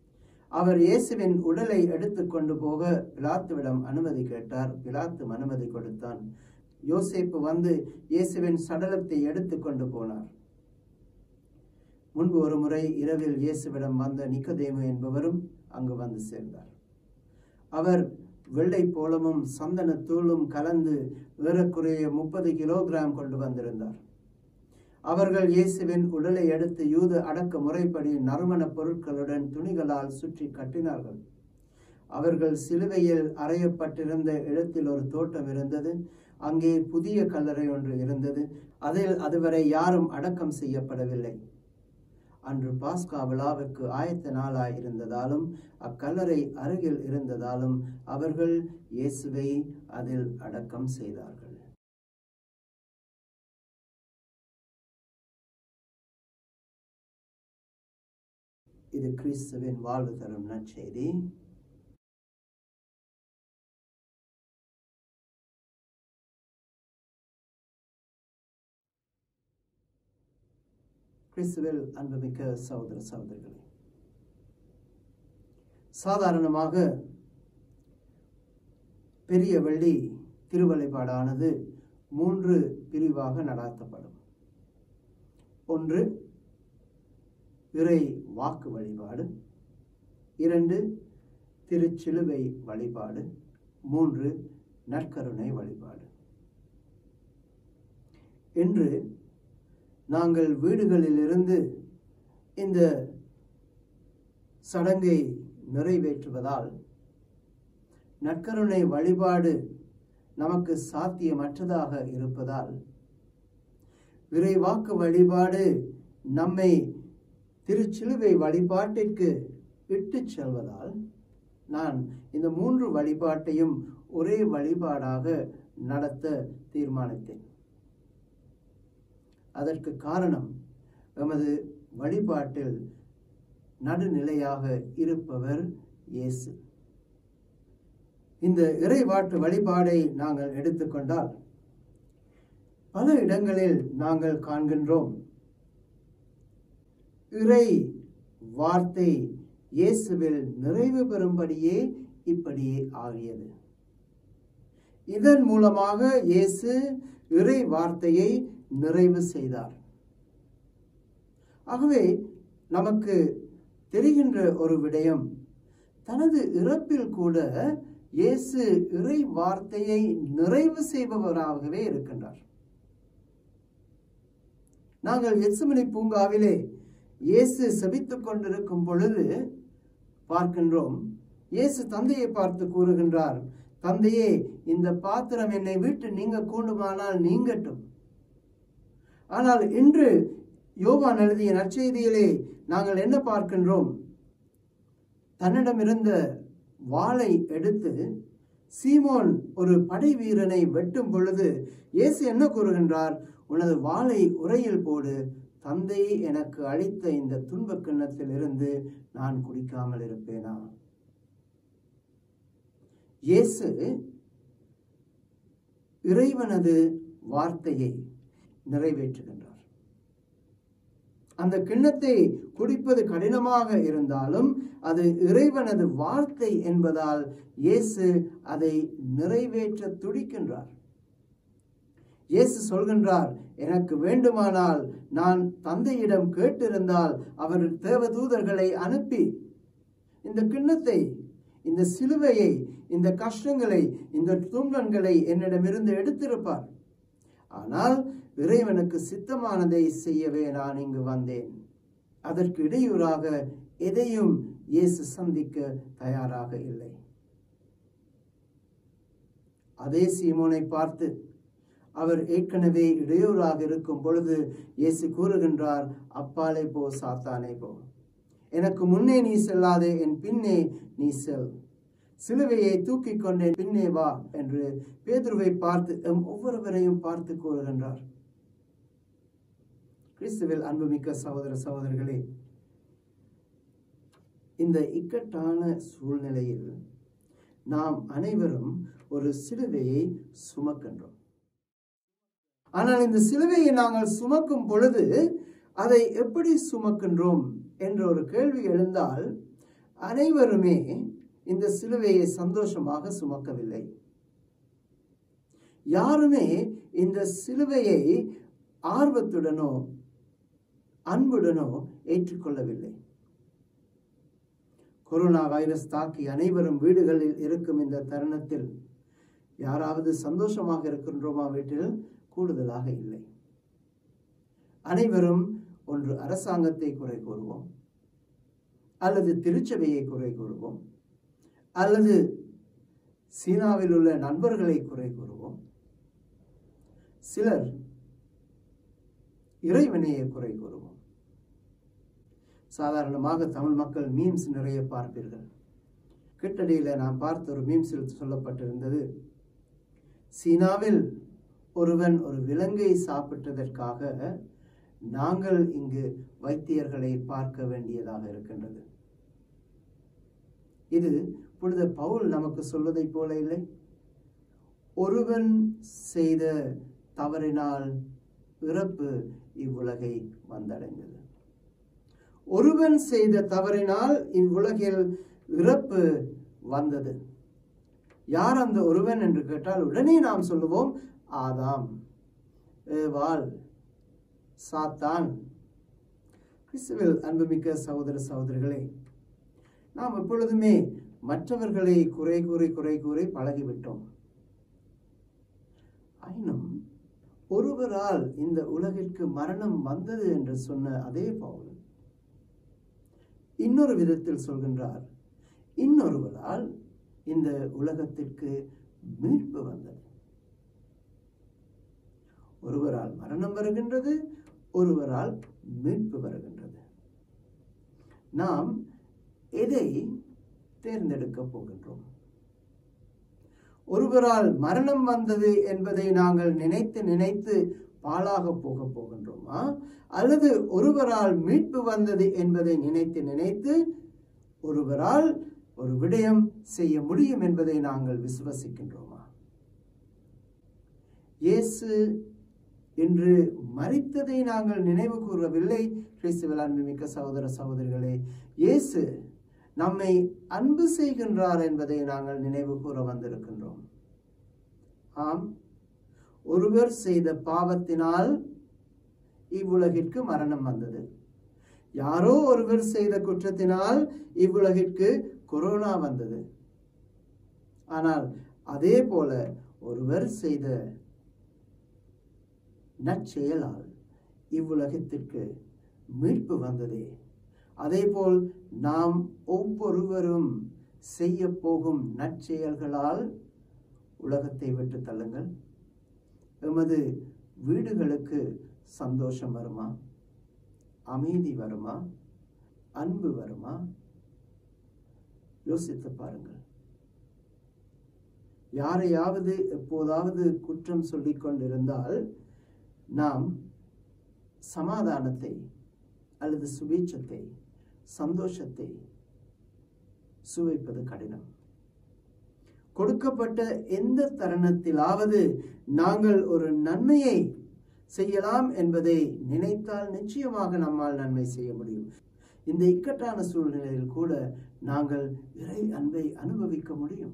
அவர் இயேசுவின் உடலை எடுத்துக்கொண்டு போக பிலாத்துவிடம் அனுமதி கேட்டார் பிலாத்து அனுமதி கொடுத்தான் யோசேப்பு வந்து இயேசுவின் சடலத்தை எடுத்துக்கொண்டு போனார் முன்பு ஒரு முறை இரவில் இயேசுவிடம் வந்த நிக்கதேமு என்பவரும் அங்கு வந்து சேர்ந்தார் அவர் வெள்ளை போலமும் சந்தனத்தூளும் கலந்து ஏறக்குறைய முப்பது கிலோகிராம் கொண்டு வந்திருந்தார் அவர்கள் இயேசுவின் உடலை எடுத்து யூத அடக்க முறைப்படி நறுமண பொருட்களுடன் துணிகளால் சுற்றி கட்டினார்கள் அவர்கள் சிலுவையில் அறையப்பட்டிருந்த இடத்தில் ஒரு தோட்டம் இருந்தது அங்கே புதிய கல்லறை ஒன்று இருந்தது அதில் அதுவரை யாரும் அடக்கம் செய்யப்படவில்லை அன்று பாஸ்கா விழாவிற்கு ஆயத்த நாளாய் இருந்ததாலும் அக்கல்லறை அருகில் இருந்ததாலும் அவர்கள் இயேசுவை அதில் அடக்கம் செய்தார்கள் இது கிறிஸ்துவின் வாழ்வு தரும் நற்செய்தி கிறிஸ்துவில் அன்புமிக்க சகோதர சகோதரிகளே சாதாரணமாக பெரிய வெள்ளி திருவழிபாடானது மூன்று பிரிவாக நடாத்தப்படும் ஒன்று இறை வாக்கு வழிபாடு இரண்டு திருச்சிலுவை வழிபாடு மூன்று நற்கருணை வழிபாடு என்று நாங்கள் வீடுகளிலிருந்து இந்த சடங்கை நிறைவேற்றுவதால் நற்கருணை வழிபாடு நமக்கு சாத்தியமற்றதாக இருப்பதால் விரைவாக்கு வழிபாடு நம்மை திருச்சிலுவை வழிபாட்டிற்கு இட்டுச் செல்வதால் நான் இந்த மூன்று வழிபாட்டையும் ஒரே வழிபாடாக நடத்த தீர்மானித்தேன் அதற்கு காரணம் எமது வழிபாட்டில் நடுநிலையாக இருப்பவர் இயேசு இந்த இறைவாட்டு வழிபாடை நாங்கள் எடுத்துக்கொண்டால் பல இடங்களில் நாங்கள் காண்கின்றோம் இறை வார்த்தை இயேசுவில் நிறைவு பெறும்படியே இப்படியே ஆகியது இதன் மூலமாக இயேசு இறை வார்த்தையை நிறைவு செய்தார் ஆகவே நமக்கு தெரிகின்ற ஒரு விடயம் தனது இறப்பில் கூட இயேசு இறை வார்த்தையை நிறைவு செய்பவராகவே இருக்கின்றார் நாங்கள் எச்சுமணி பூங்காவிலே இயேசு செபித்துக் கொண்டிருக்கும் பொழுது பார்க்கின்றோம் இயேசு தந்தையை பார்த்து கூறுகின்றார் தந்தையே இந்த பாத்திரம் என்னை விட்டு நீங்க கூண்டுமானால் நீங்கட்டும் ஆனால் இன்று யோவான் எழுதிய நற்செய்தியிலே நாங்கள் என்ன பார்க்கின்றோம் தன்னிடமிருந்த வாளை எடுத்து சீமோன் ஒரு படை வீரனை வெட்டும் பொழுது இயேசு என்ன கூறுகின்றார் உனது வாளை உரையில் போடு தந்தையை எனக்கு அளித்த இந்த துன்பக் கிண்ணத்தில் இருந்து நான் குடிக்காமல் இருப்பேனா இயேசு இறைவனது வார்த்தையை நிறைவேற்றுகின்றார் அந்த கிண்ணத்தை குடிப்பது கடினமாக இருந்தாலும் அது இறைவனது வார்த்தை என்பதால் இயேசு அதை நிறைவேற்ற துடிக்கின்றார் இயேசு சொல்கின்றார் எனக்கு வேண்டுமானால் நான் தந்தையிடம் கேட்டிருந்தால் அவர் தேவதூதர்களை அனுப்பி இந்த கிண்ணத்தை இந்த சிலுவையை இந்த கஷ்டங்களை இந்த துன்பங்களை என்னிடமிருந்து எடுத்திருப்பார் ஆனால் இறைவனுக்கு சித்தமானதை செய்யவே நான் இங்கு வந்தேன் அதற்கு இடையூறாக எதையும் இயேசு சந்திக்க தயாராக இல்லை அதே சீமோனை பார்த்து அவர் ஏற்கனவே இடையூறாக இருக்கும் பொழுது இயேசு கூறுகின்றார் அப்பாலே போ சாத்தானே போ எனக்கு முன்னே நீ செல்லாதே என் பின்னே நீ செல் சிலுவையை தூக்கி கொண்டேன் பின்னே வா என்று பேதுருவை பார்த்து எம் ஒவ்வொருவரையும் பார்த்து கூறுகின்றார் கிறிஸ்துவில் அன்புமிக்க சகோதர சகோதரர்களே இந்த இக்கட்டான சூழ்நிலையில் நாம் அனைவரும் ஒரு சிலுவையை சுமக்கின்றோம் ஆனால் இந்த சிலுவையை நாங்கள் சுமக்கும் பொழுது அதை எப்படி சுமக்கின்றோம் என்ற ஒரு கேள்வி எழுந்தால் அனைவருமே இந்த சிலுவையை சந்தோஷமாக சுமக்கவில்லை யாருமே இந்த சிலுவையை ஆர்வத்துடனோ அன்புடனோ ஏற்றுக்கொள்ளவில்லை கொரோனா வைரஸ் தாக்கி அனைவரும் வீடுகளில் இருக்கும் இந்த தருணத்தில் யாராவது சந்தோஷமாக இருக்கின்றோமா வீட்டில் கூடுதலாக இல்லை அனைவரும் ஒன்று அரசாங்கத்தை குறை கூறுவோம் அல்லது திருச்சபையை குறை கூறுவோம் அல்லது சீனாவில் உள்ள நண்பர்களை குறை கூறுவோம் சிலர் இறைவனையை குறை கூறுவோம் சாதாரணமாக தமிழ் மக்கள் மீம்ஸ் நிறைய பார்ப்பீர்கள் கிட்டடியில நான் பார்த்த ஒரு மீம்ஸில் சொல்லப்பட்டிருந்தது சீனாவில் ஒருவன் ஒரு விலங்கை சாப்பிட்டதற்காக நாங்கள் இங்கு வைத்தியர்களை பார்க்க வேண்டியதாக இருக்கின்றது இது புனித பவுல் நமக்கு சொல்வதைப் போல இல்லை ஒருவன் செய்த தவறினால் இறப்பு இவ்வுலகை வந்தடைந்தது ஒருவன் செய்த தவறினால் இவ்வுலகில் இறப்பு வந்தது யார் அந்த ஒருவன் என்று கேட்டால் உடனே நாம் சொல்லுவோம் ஆதாம் ஏவாள் சாத்தான் கிறிஸ்துவில் அன்புமிக்க சகோதர சகோதரிகளே நாம் எப்பொழுதுமே மற்றவர்களை குறை கூறி குறை கூறி பழகிவிட்டோம் ஆயினும் ஒருவரால் இந்த உலகிற்கு மரணம் வந்தது என்று சொன்ன அதே பவுல் இன்னொரு விதத்தில் சொல்கின்றார் இன்னொருவரால் இந்த உலகத்திற்கு மீட்பு வந்தது ஒருவரால் மரணம் வருகின்றது ஒருவரால் மீட்பு வருகின்றது நாம் எதை தேர்ந்தெடுக்க போகின்றோம் ஒருவரால் மரணம் வந்தது என்பதை நாங்கள் நினைத்து நினைத்து பாழாக போக போகின்றோமா அல்லது ஒருவரால் மீட்பு வந்தது என்பதை நினைத்து நினைத்து ஒருவரால் ஒரு விடயம் செய்ய முடியும் என்பதை நாங்கள் விசுவசிக்கின்றோமா இயேசு என்று மறித்ததை நாங்கள் நினைவு கூறவில்லை கிறிஸ்துவில் அன்புமிக்க சகோதர சகோதரிகளே இயேசு நம்மை அன்பு செய்கின்றார் என்பதை நாங்கள் நினைவு கூற வந்திருக்கின்றோம் ஆம் ஒருவர் செய்த பாவத்தினால் இவ்வுலகிற்கு மரணம் வந்தது யாரோ ஒருவர் செய்த குற்றத்தினால் இவ்வுலகிற்கு கொரோனா வந்தது ஆனால் அதே போல ஒருவர் செய்த நற்செயலால் இவ்வுலகத்திற்கு மீட்பு வந்ததே அதேபோல் நாம் ஒவ்வொருவரும் செய்ய போகும் நற்செயல்களால் உலகத்தை விட்டு தள்ளுங்கள் எமது வீடுகளுக்கு சந்தோஷம் வருமா அமைதி வருமா அன்பு வருமா யோசித்து பாருங்கள் யாரையாவது எப்போதாவது குற்றம் சொல்லிக் கொண்டிருந்தால் நாம் சமாதானத்தை அல்லது சுபீட்சத்தை சந்தோஷத்தை சுவைப்பது கடினம் கொடுக்கப்பட்ட எந்த தருணத்திலாவது நாங்கள் ஒரு நன்மையை செய்யலாம் என்பதை நினைத்தால் நிச்சயமாக நம்மால் நன்மை செய்ய முடியும் இந்த இக்கட்டான சூழ்நிலையில் கூட நாங்கள் இறை அன்பை அனுபவிக்க முடியும்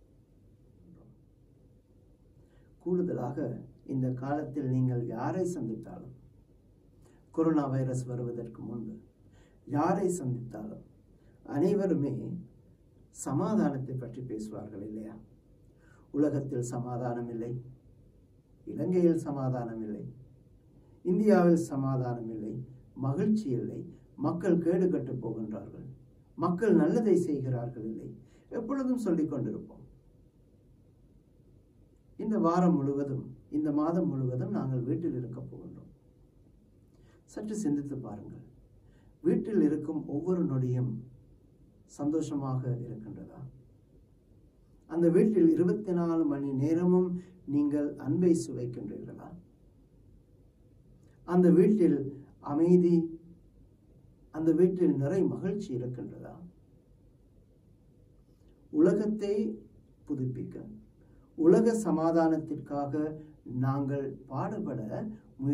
கூடுதலாக இந்த காலத்தில் நீங்கள் யாரை சந்தித்தாலும் கொரோனா வைரஸ் வருவதற்கு முன்பு யாரை சந்தித்தாலும் அனைவருமே சமாதானத்தை பற்றி பேசுவார்கள் இல்லையா உலகத்தில் சமாதானம் இல்லை இலங்கையில் சமாதானம் இல்லை இந்தியாவில் சமாதானம் இல்லை மகிழ்ச்சி இல்லை மக்கள் கேடு கட்டு போகின்றார்கள் மக்கள் நல்லதை செய்கிறார்கள் இல்லை எப்பொழுதும் சொல்லிக் கொண்டிருப்போம் இந்த வாரம் முழுவதும் இந்த மாதம் முழுவதும் நாங்கள் வீட்டில் இருக்க போகின்றோம் சற்று சிந்தித்து பாருங்கள் வீட்டில் இருக்கும் ஒவ்வொரு நொடியும் சந்தோஷமாக இருக்கின்றதா அந்த வீட்டில் இருபத்தி நாலு மணி நேரமும் நீங்கள் அன்பை சுவைக்கின்றீர்களா அந்த வீட்டில் அமைதி அந்த வீட்டில் நிறை மகிழ்ச்சி இருக்கின்றதா உலகத்தை புதுப்பிக்க உலக சமாதானத்திற்காக நாங்கள் பாடுபட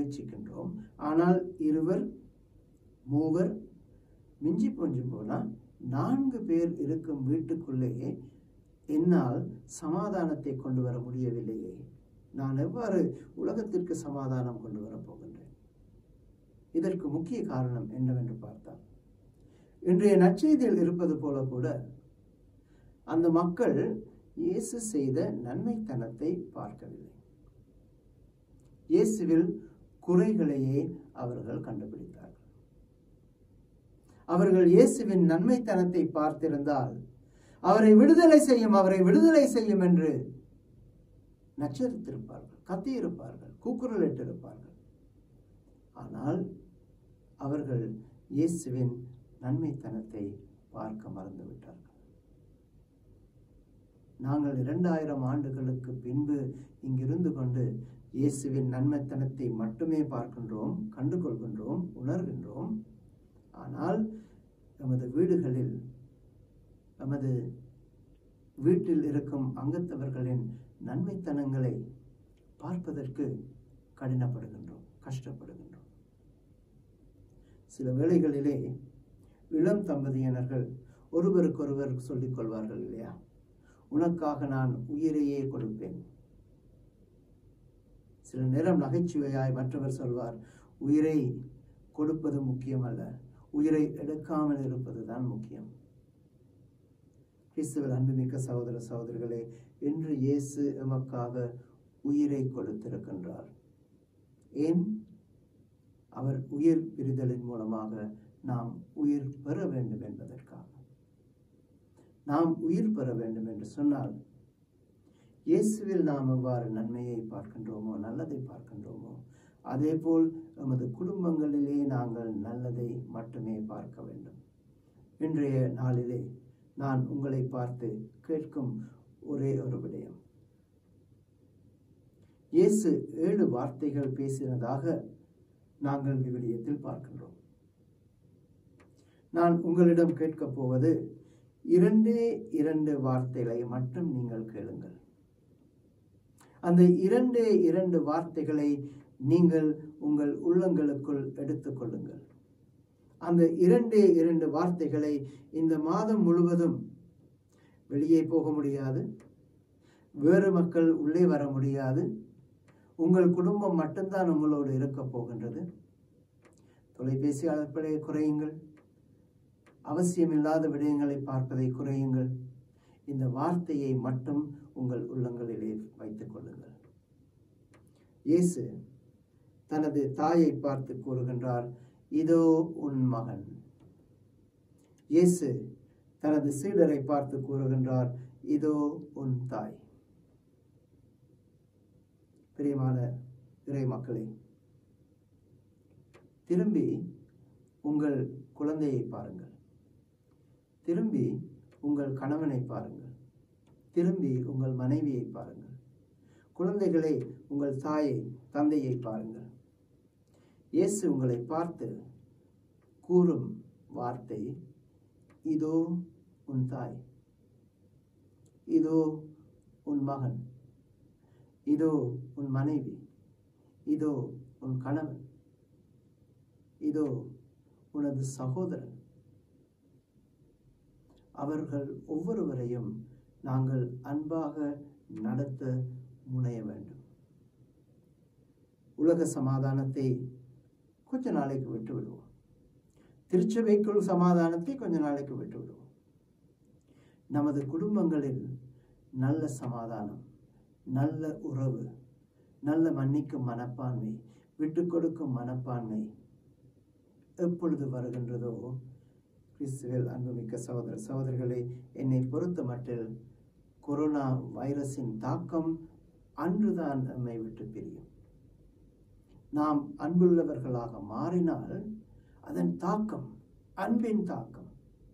முயற்சிக்கின்றோம் ஆனால் இருவர் மூவர் மிஞ்சி பொஞ்சு போனால் நான்கு பேர் இருக்கும் வீட்டுக்குள்ளே என்னால் சமாதானத்தை கொண்டு வர முடியவில்லையே நான் எவ்வாறு உலகத்திற்கு சமாதானம் கொண்டு வரப் போகின்றேன் இதற்கு முக்கிய காரணம் என்னவென்று பார்த்தால் இன்றைய நற்செய்தியில் இருப்பது போல கூட அந்த மக்கள் இயேசு செய்த நன்மைத்தனத்தை பார்க்கவில்லை இயேசுவில் குறைகளையே அவர்கள் கண்டுபிடித்தார்கள் அவர்கள் இயேசுவின் நன்மைத்தனத்தை பார்த்திருந்தால் அவரை விடுதலை செய்யும் அவரை விடுதலை செய்யும் என்று நச்சரித்திருப்பார்கள் கத்தியிருப்பார்கள் கூக்குரலிட்டிருப்பார்கள் ஆனால் அவர்கள் இயேசுவின் நன்மைத்தனத்தை பார்க்க மறந்துவிட்டார்கள் நாங்கள் இரண்டாயிரம் ஆண்டுகளுக்கு பின்பு இங்கிருந்து கொண்டு இயேசுவின் நன்மைத்தனத்தை மட்டுமே பார்க்கின்றோம் கண்டு கொள்கின்றோம் உணர்கின்றோம் ஆனால் நமது வீடுகளில் நமது வீட்டில் இருக்கும் அங்கத்தவர்களின் நன்மைத்தனங்களை பார்ப்பதற்கு கடினப்படுகின்றோம் கஷ்டப்படுகின்றோம் சில வேளைகளிலே இளம் தம்பதியினர்கள் ஒருவருக்கொருவர் சொல்லிக் கொள்வார்கள் இல்லையா உனக்காக நான் உயிரையே கொடுப்பேன் சில நேரம் நகைச்சுவையாய் மற்றவர் சொல்வார் உயிரை கொடுப்பது முக்கியமல்ல உயிரை எடுக்காமல் இருப்பதுதான் முக்கியம் கிறிஸ்துவல் அன்புமிக்க சகோதர சகோதரிகளே இன்று இயேசு எமக்காக உயிரை கொடுத்திருக்கின்றார் ஏன் அவர் உயிர் பிரிதலின் மூலமாக நாம் உயிர் பெற வேண்டும் என்பதற்காக நாம் உயிர் பெற வேண்டும் என்று சொன்னால் இயேசுவில் நாம் எவ்வாறு நன்மையை பார்க்கின்றோமோ நல்லதை பார்க்கின்றோமோ அதேபோல் நமது குடும்பங்களிலே நாங்கள் நல்லதை மட்டுமே பார்க்க வேண்டும் இன்றைய நாளிலே நான் உங்களை பார்த்து கேட்கும் ஒரே ஒரு விடயம் இயேசு ஏழு வார்த்தைகள் பேசினதாக நாங்கள் விவிலியத்தில் பார்க்கின்றோம் நான் உங்களிடம் கேட்கப் போவது இரண்டே இரண்டு வார்த்தைகளை மட்டும் நீங்கள் கேளுங்கள் அந்த இரண்டே இரண்டு வார்த்தைகளை நீங்கள் உங்கள் உள்ளங்களுக்குள் எடுத்துக்கொள்ளுங்கள் அந்த இரண்டே இரண்டு வார்த்தைகளை இந்த மாதம் முழுவதும் வெளியே போக முடியாது வேறு மக்கள் உள்ளே வர முடியாது உங்கள் குடும்பம் மட்டும்தான் உங்களோடு இருக்க போகின்றது தொலைபேசி அழைப்பதை குறையுங்கள் அவசியமில்லாத விடயங்களை பார்ப்பதை குறையுங்கள் இந்த வார்த்தையை மட்டும் உங்கள் உள்ளங்களிலே வைத்துக் கொள்ளுங்கள் இயேசு தனது தாயை பார்த்து கூறுகின்றார் இதோ உன் மகன் இயேசு தனது சீடரை பார்த்து கூறுகின்றார் இதோ உன் தாய் பிரியமான இறை மக்களே திரும்பி உங்கள் குழந்தையை பாருங்கள் திரும்பி உங்கள் கணவனை பாருங்கள் திரும்பி உங்கள் மனைவியை பாருங்கள் குழந்தைகளை உங்கள் தாயை தந்தையை பாருங்கள் இயேசு உங்களை பார்த்து கூறும் வார்த்தை இதோ உன் தாய் இதோ உன் மகன் இதோ உன் மனைவி இதோ உன் கணவன் இதோ உனது சகோதரன் அவர்கள் ஒவ்வொருவரையும் நாங்கள் அன்பாக நடத்த முனைய வேண்டும் உலக சமாதானத்தை கொஞ்ச நாளைக்கு விட்டு விடுவோம் திருச்சபைக்குள் சமாதானத்தை கொஞ்ச நாளைக்கு விட்டு விடுவோம் நமது குடும்பங்களில் நல்ல சமாதானம் நல்ல உறவு நல்ல மன்னிக்கும் மனப்பான்மை விட்டு கொடுக்கும் மனப்பான்மை எப்பொழுது வருகின்றதோ கிறிஸ்துவில் அன்புமிக்க சகோதர சகோதரிகளே என்னை பொறுத்த மட்டில் கொரோனா வைரஸின் தாக்கம் அன்றுதான் நம்மை விட்டு பிரியும் நாம் அன்புள்ளவர்களாக மாறினால் அதன் தாக்கம் அன்பின் தாக்கம்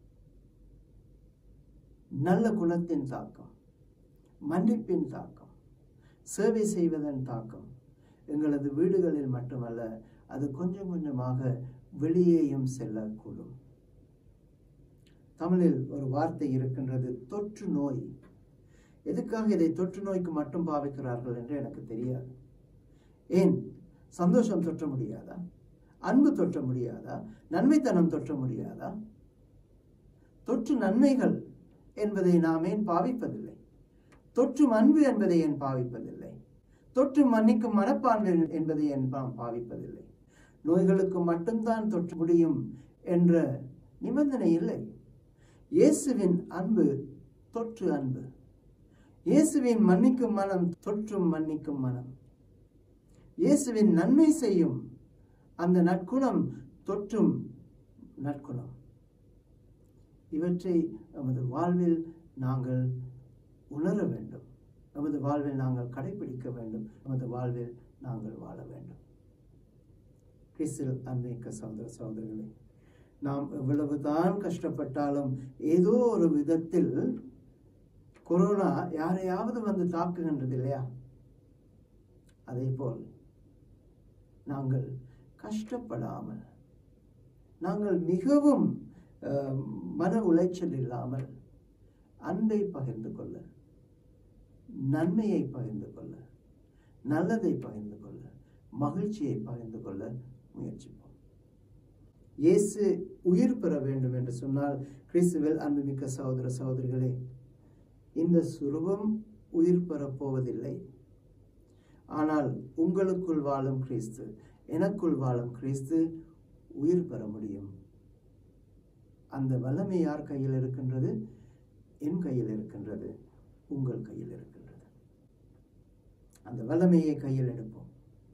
நல்ல குணத்தின் தாக்கம் மன்னிப்பின் தாக்கம் சேவை செய்வதன் தாக்கம் எங்களது வீடுகளில் மட்டுமல்ல அது கொஞ்சம் கொஞ்சமாக வெளியேயும் செல்லக்கூடும் தமிழில் ஒரு வார்த்தை இருக்கின்றது தொற்று நோய் எதுக்காக இதை தொற்று நோய்க்கு மட்டும் பாவிக்கிறார்கள் என்று எனக்கு தெரியாது ஏன் சந்தோஷம் தொற்ற முடியாதா அன்பு தொற்ற முடியாதா நன்மைத்தனம் தொற்ற முடியாதா தொற்று நன்மைகள் என்பதை நாம் ஏன் பாவிப்பதில்லை தொற்று அன்பு என்பதை ஏன் பாவிப்பதில்லை தொற்று மன்னிக்கும் மனப்பான்மை என்பதை ஏன் நாம் பாவிப்பதில்லை நோய்களுக்கு மட்டும்தான் தொற்று முடியும் என்ற நிபந்தனை இல்லை இயேசுவின் அன்பு தொற்று அன்பு இயேசுவின் மன்னிக்கும் மனம் தொற்றும் மன்னிக்கும் மனம் இயேசுவின் நன்மை செய்யும் அந்த நற்குணம் தொற்றும் நற்குணம் இவற்றை நமது வாழ்வில் நாங்கள் உணர வேண்டும் நமது வாழ்வில் நாங்கள் கடைபிடிக்க வேண்டும் நமது வாழ்வில் நாங்கள் வாழ வேண்டும் கிறிஸ்தில் அன்பிக்க சகோதர சகோதரிகளே நாம் எவ்வளவுதான் கஷ்டப்பட்டாலும் ஏதோ ஒரு விதத்தில் கொரோனா யாரையாவது வந்து தாக்குகின்றது இல்லையா அதே போல் நாங்கள் கஷ்டப்படாமல் நாங்கள் மிகவும் அஹ், மன உளைச்சல் இல்லாமல் அன்பை பகிர்ந்து கொள்ள நன்மையை பகிர்ந்து கொள்ள நல்லதை பகிர்ந்து கொள்ள மகிழ்ச்சியை பகிர்ந்து கொள்ள முயற்சிப்போம் இயேசு உயிர் பெற வேண்டும் என்று சொன்னால் கிறிஸ்துவில் அன்புமிக்க சகோதர சகோதரிகளே இந்த சுரூபம் உயிர் பெறப் போவதில்லை ஆனால் உங்களுக்குள் வாழும் கிறிஸ்து எனக்குள் வாழும் கிறிஸ்து உயிர் பெற முடியும் அந்த வல்லமை யார் கையில் இருக்கின்றது என் கையில் இருக்கின்றது உங்கள் கையில் இருக்கின்றது அந்த வல்லமையை கையில் எடுப்போம்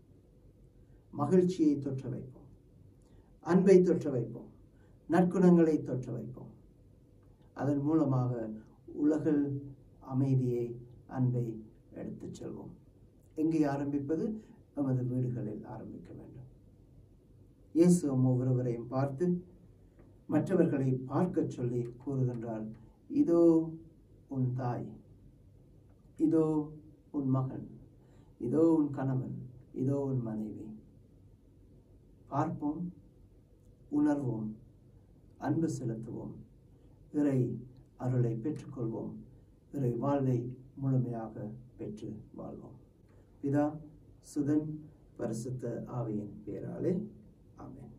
மகிழ்ச்சியை தொற்ற வைப்போம் அன்பை தொற்ற வைப்போம் நற்குணங்களை தொற்ற வைப்போம் அதன் மூலமாக உலகில் அமைதியை அன்பை எடுத்துச் செல்வோம் எங்கே ஆரம்பிப்பது நமது வீடுகளில் ஆரம்பிக்க வேண்டும் இயேசு ஒவ்வொருவரையும் பார்த்து மற்றவர்களை பார்க்கச் சொல்லி கூறுகின்றார் இதோ உன் தாய் இதோ உன் மகன் இதோ உன் கணவன் இதோ உன் மனைவி பார்ப்போம் உணர்வோம் அன்பு செலுத்துவோம் இறை அருளை பெற்றுக்கொள்வோம் இறை வாழ்வை முழுமையாக பெற்று வாழ்வோம் பிதா சுதன் பரிசுத்த ஆவியின் பேராலே ஆமென்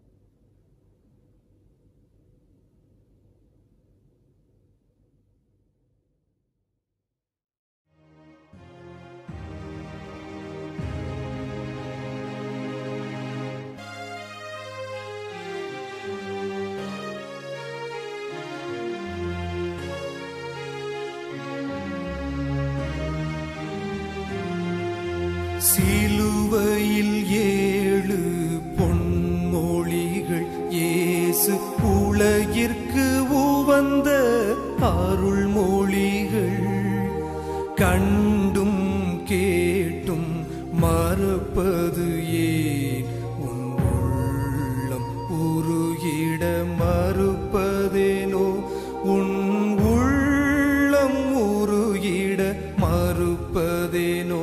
சிலுவையில் ஏழு பொன்மொழிகள் இயேசு உலகிற்கு உவந்த அருள்மொழிகள் கண்டும் கேட்டும் மறப்பது ஏன் உன் உள்ளம் உருகிட மறுப்பதேனோ உன் உள்ளம் உருகிட மறுப்பதேனோ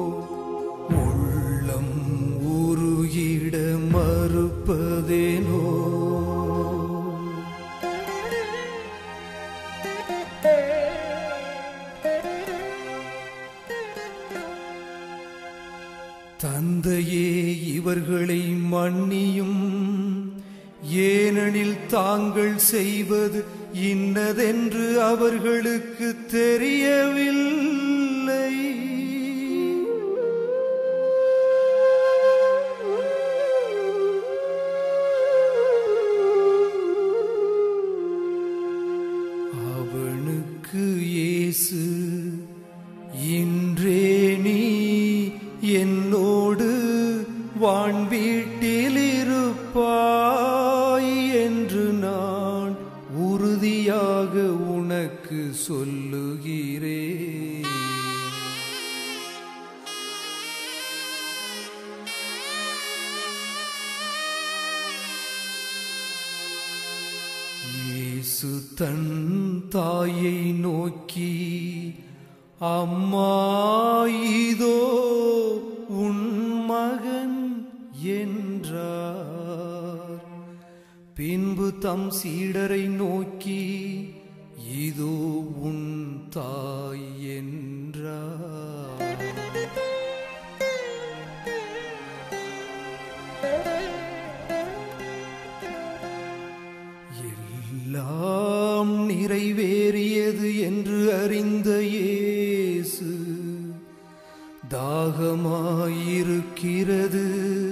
உள்ளம் உருகிட மறுப்பதேனோ தந்தையே இவர்களை மன்னியும் ஏனெனில் தாங்கள் செய்வது இன்னதென்று அவர்களுக்கு தெரியவில்லை அவனுக்கு இயேசு இன்றே நீ என்னோடு வான்வீட்டில் இருப்பாய் என்று நான் உறுதியாக உனக்கு சொல்லுகிறேன் இயேசு தன் தாயை நோக்கி அம்மா இதோ உன் மகன் என்றார் பின்பு தம் சீடரை நோக்கி இதோ உன் தாய் என்றார் எல்லா எல்லாம் நிறைவேறியது என்று அறிந்த இயேசு தாகமாயிருக்கிறது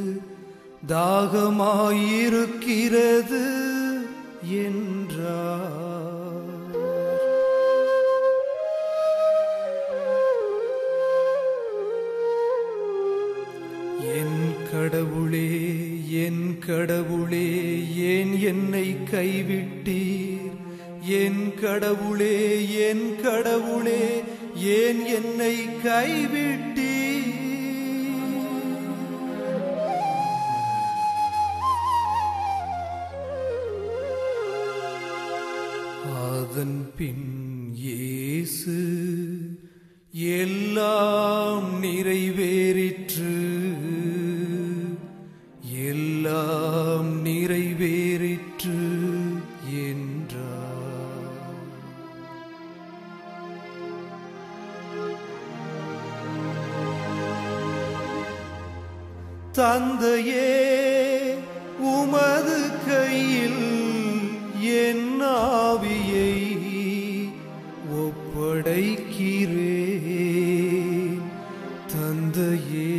தாகமாயிருக்கிறது என்றார் என் கடவுளே என் கடவுளே ஏன் என்னை கைவிட்டீர் என் கடவுளே என் கடவுளே ஏன் என்னை கைவிட்டீர் அதன் பின் இயேசு எல்லாம் நிறைவேறிற்று எல்லாம் நிறைவேறிற்று என்றார் தந்தையே உமது கையில் என் ஆவியை ஒப்படைக்கிறேன் தந்தையே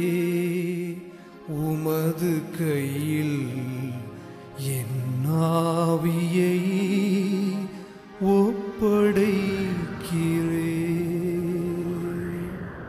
உமது கையில் என் ஆவியை ஒப்படைக்கிறேன்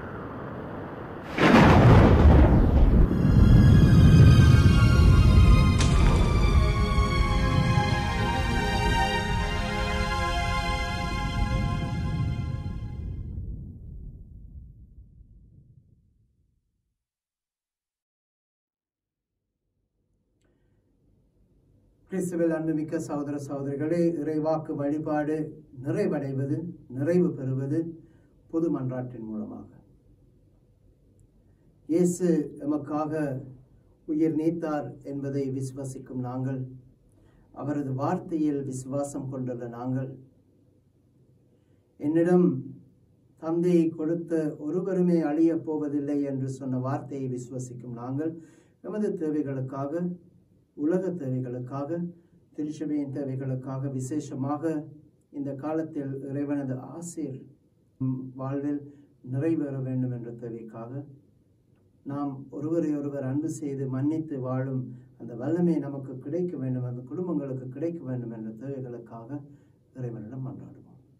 கிறிஸ்துவில் அன்புமிக்க சகோதர சகோதரிகளே இறைவாக்கு வழிபாடு நிறைவடைவது நிறைவு பெறுவது பொது மன்றாட்டின் மூலமாக இயேசு எமக்காக உயிர் நீத்தார் என்பதை விசுவசிக்கும் நாங்கள் அவரது வார்த்தையில் விசுவாசம் கொண்டுள்ள நாங்கள் என்னிடம் தந்தையை கொடுத்த ஒருவருமே அழியப் போவதில்லை என்று சொன்ன வார்த்தையை விசுவசிக்கும் நாங்கள் எமது தேவைகளுக்காக உலக தேவைகளுக்காக திருச்சபையின் தேவைகளுக்காக விசேஷமாக இந்த காலத்தில் இறைவனது ஆசீர் ம், வாழ்வில் நிறைவேற வேண்டும் என்ற தேவைக்காக நாம் ஒருவரை ஒருவர் அன்பு செய்து மன்னித்து வாழும் அந்த வல்லமை நமக்கு கிடைக்க வேண்டும் அந்த குடும்பங்களுக்கு கிடைக்க வேண்டும் என்ற தேவைகளுக்காக இறைவனிடம் மன்றாடுவோம்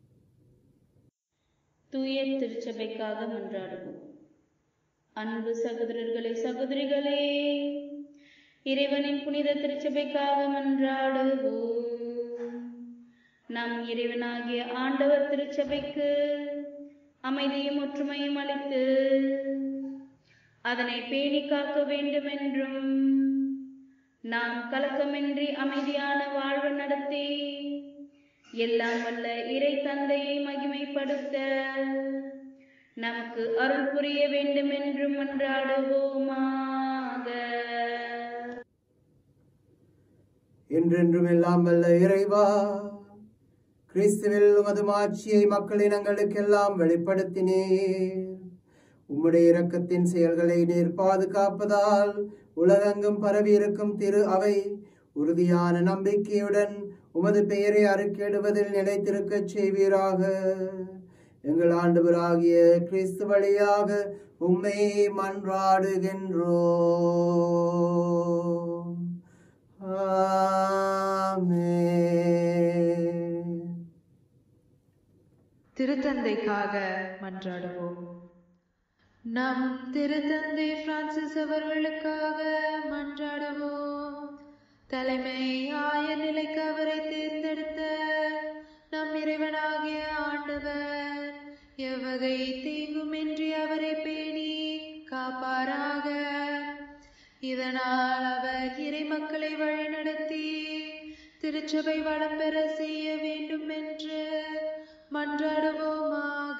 தூய திருச்சபைக்காக மன்றாடுவோம் அன்பு சகோதரர்களே சகோதரிகளே இறைவனின் புனித திருச்சபைக்காக மன்றாடுவோம் நம் இறைவனாகிய ஆண்டவர் திருச்சபைக்கு அமைதியும் ஒற்றுமையும் அளித்து அதனை பேணி காக்க வேண்டும் என்றும் நாம் கலக்கமின்றி அமைதியான வாழ்வு நடத்தி எல்லாம் வல்ல இறை தந்தையை மகிமைப்படுத்த நமக்கு அருள் புரிய வேண்டும் என்றும் மன்றாடுவோமாக என்றென்றும் எல்லாம் வல்ல இறைவா கிறிஸ்துவில் உமது மாட்சியை மக்களினங்களுக்கெல்லாம் வெளிப்படுத்தினீர் உம்முடைய இரக்கத்தின் செயல்களை நீர் பாதுகாப்பதால் உலகெங்கும் பரவியிருக்கும் திரு அவை உறுதியான நம்பிக்கையுடன் உமது பெயரை அறிக்கையிடுவதில் நிலைத்திருக்கச் செய்வீராக எங்கள் ஆண்டவராகிய கிறிஸ்து வழியாக உம்மை மன்றாடுகின்றோம் ஆமென் திருத்தந்தைக்காக மன்றாடுவோம் நம் திருத்தந்தை பிரான்சிஸ் அவர்களுக்காக மன்றாடுவோம் தலைமை ஆயர் நிலைக்கு அவரை தேர்ந்தெடுத்த நம் இறைவனாகிய ஆண்டவர் எவ்வகை தீங்குமின்றி அவரை பேணி காப்பாராக இதனால் அவர் இறை மக்களை வழிநடத்தி திருச்சபை வளம் பெற செய்ய வேண்டும் என்று மன்றாடுவோமாக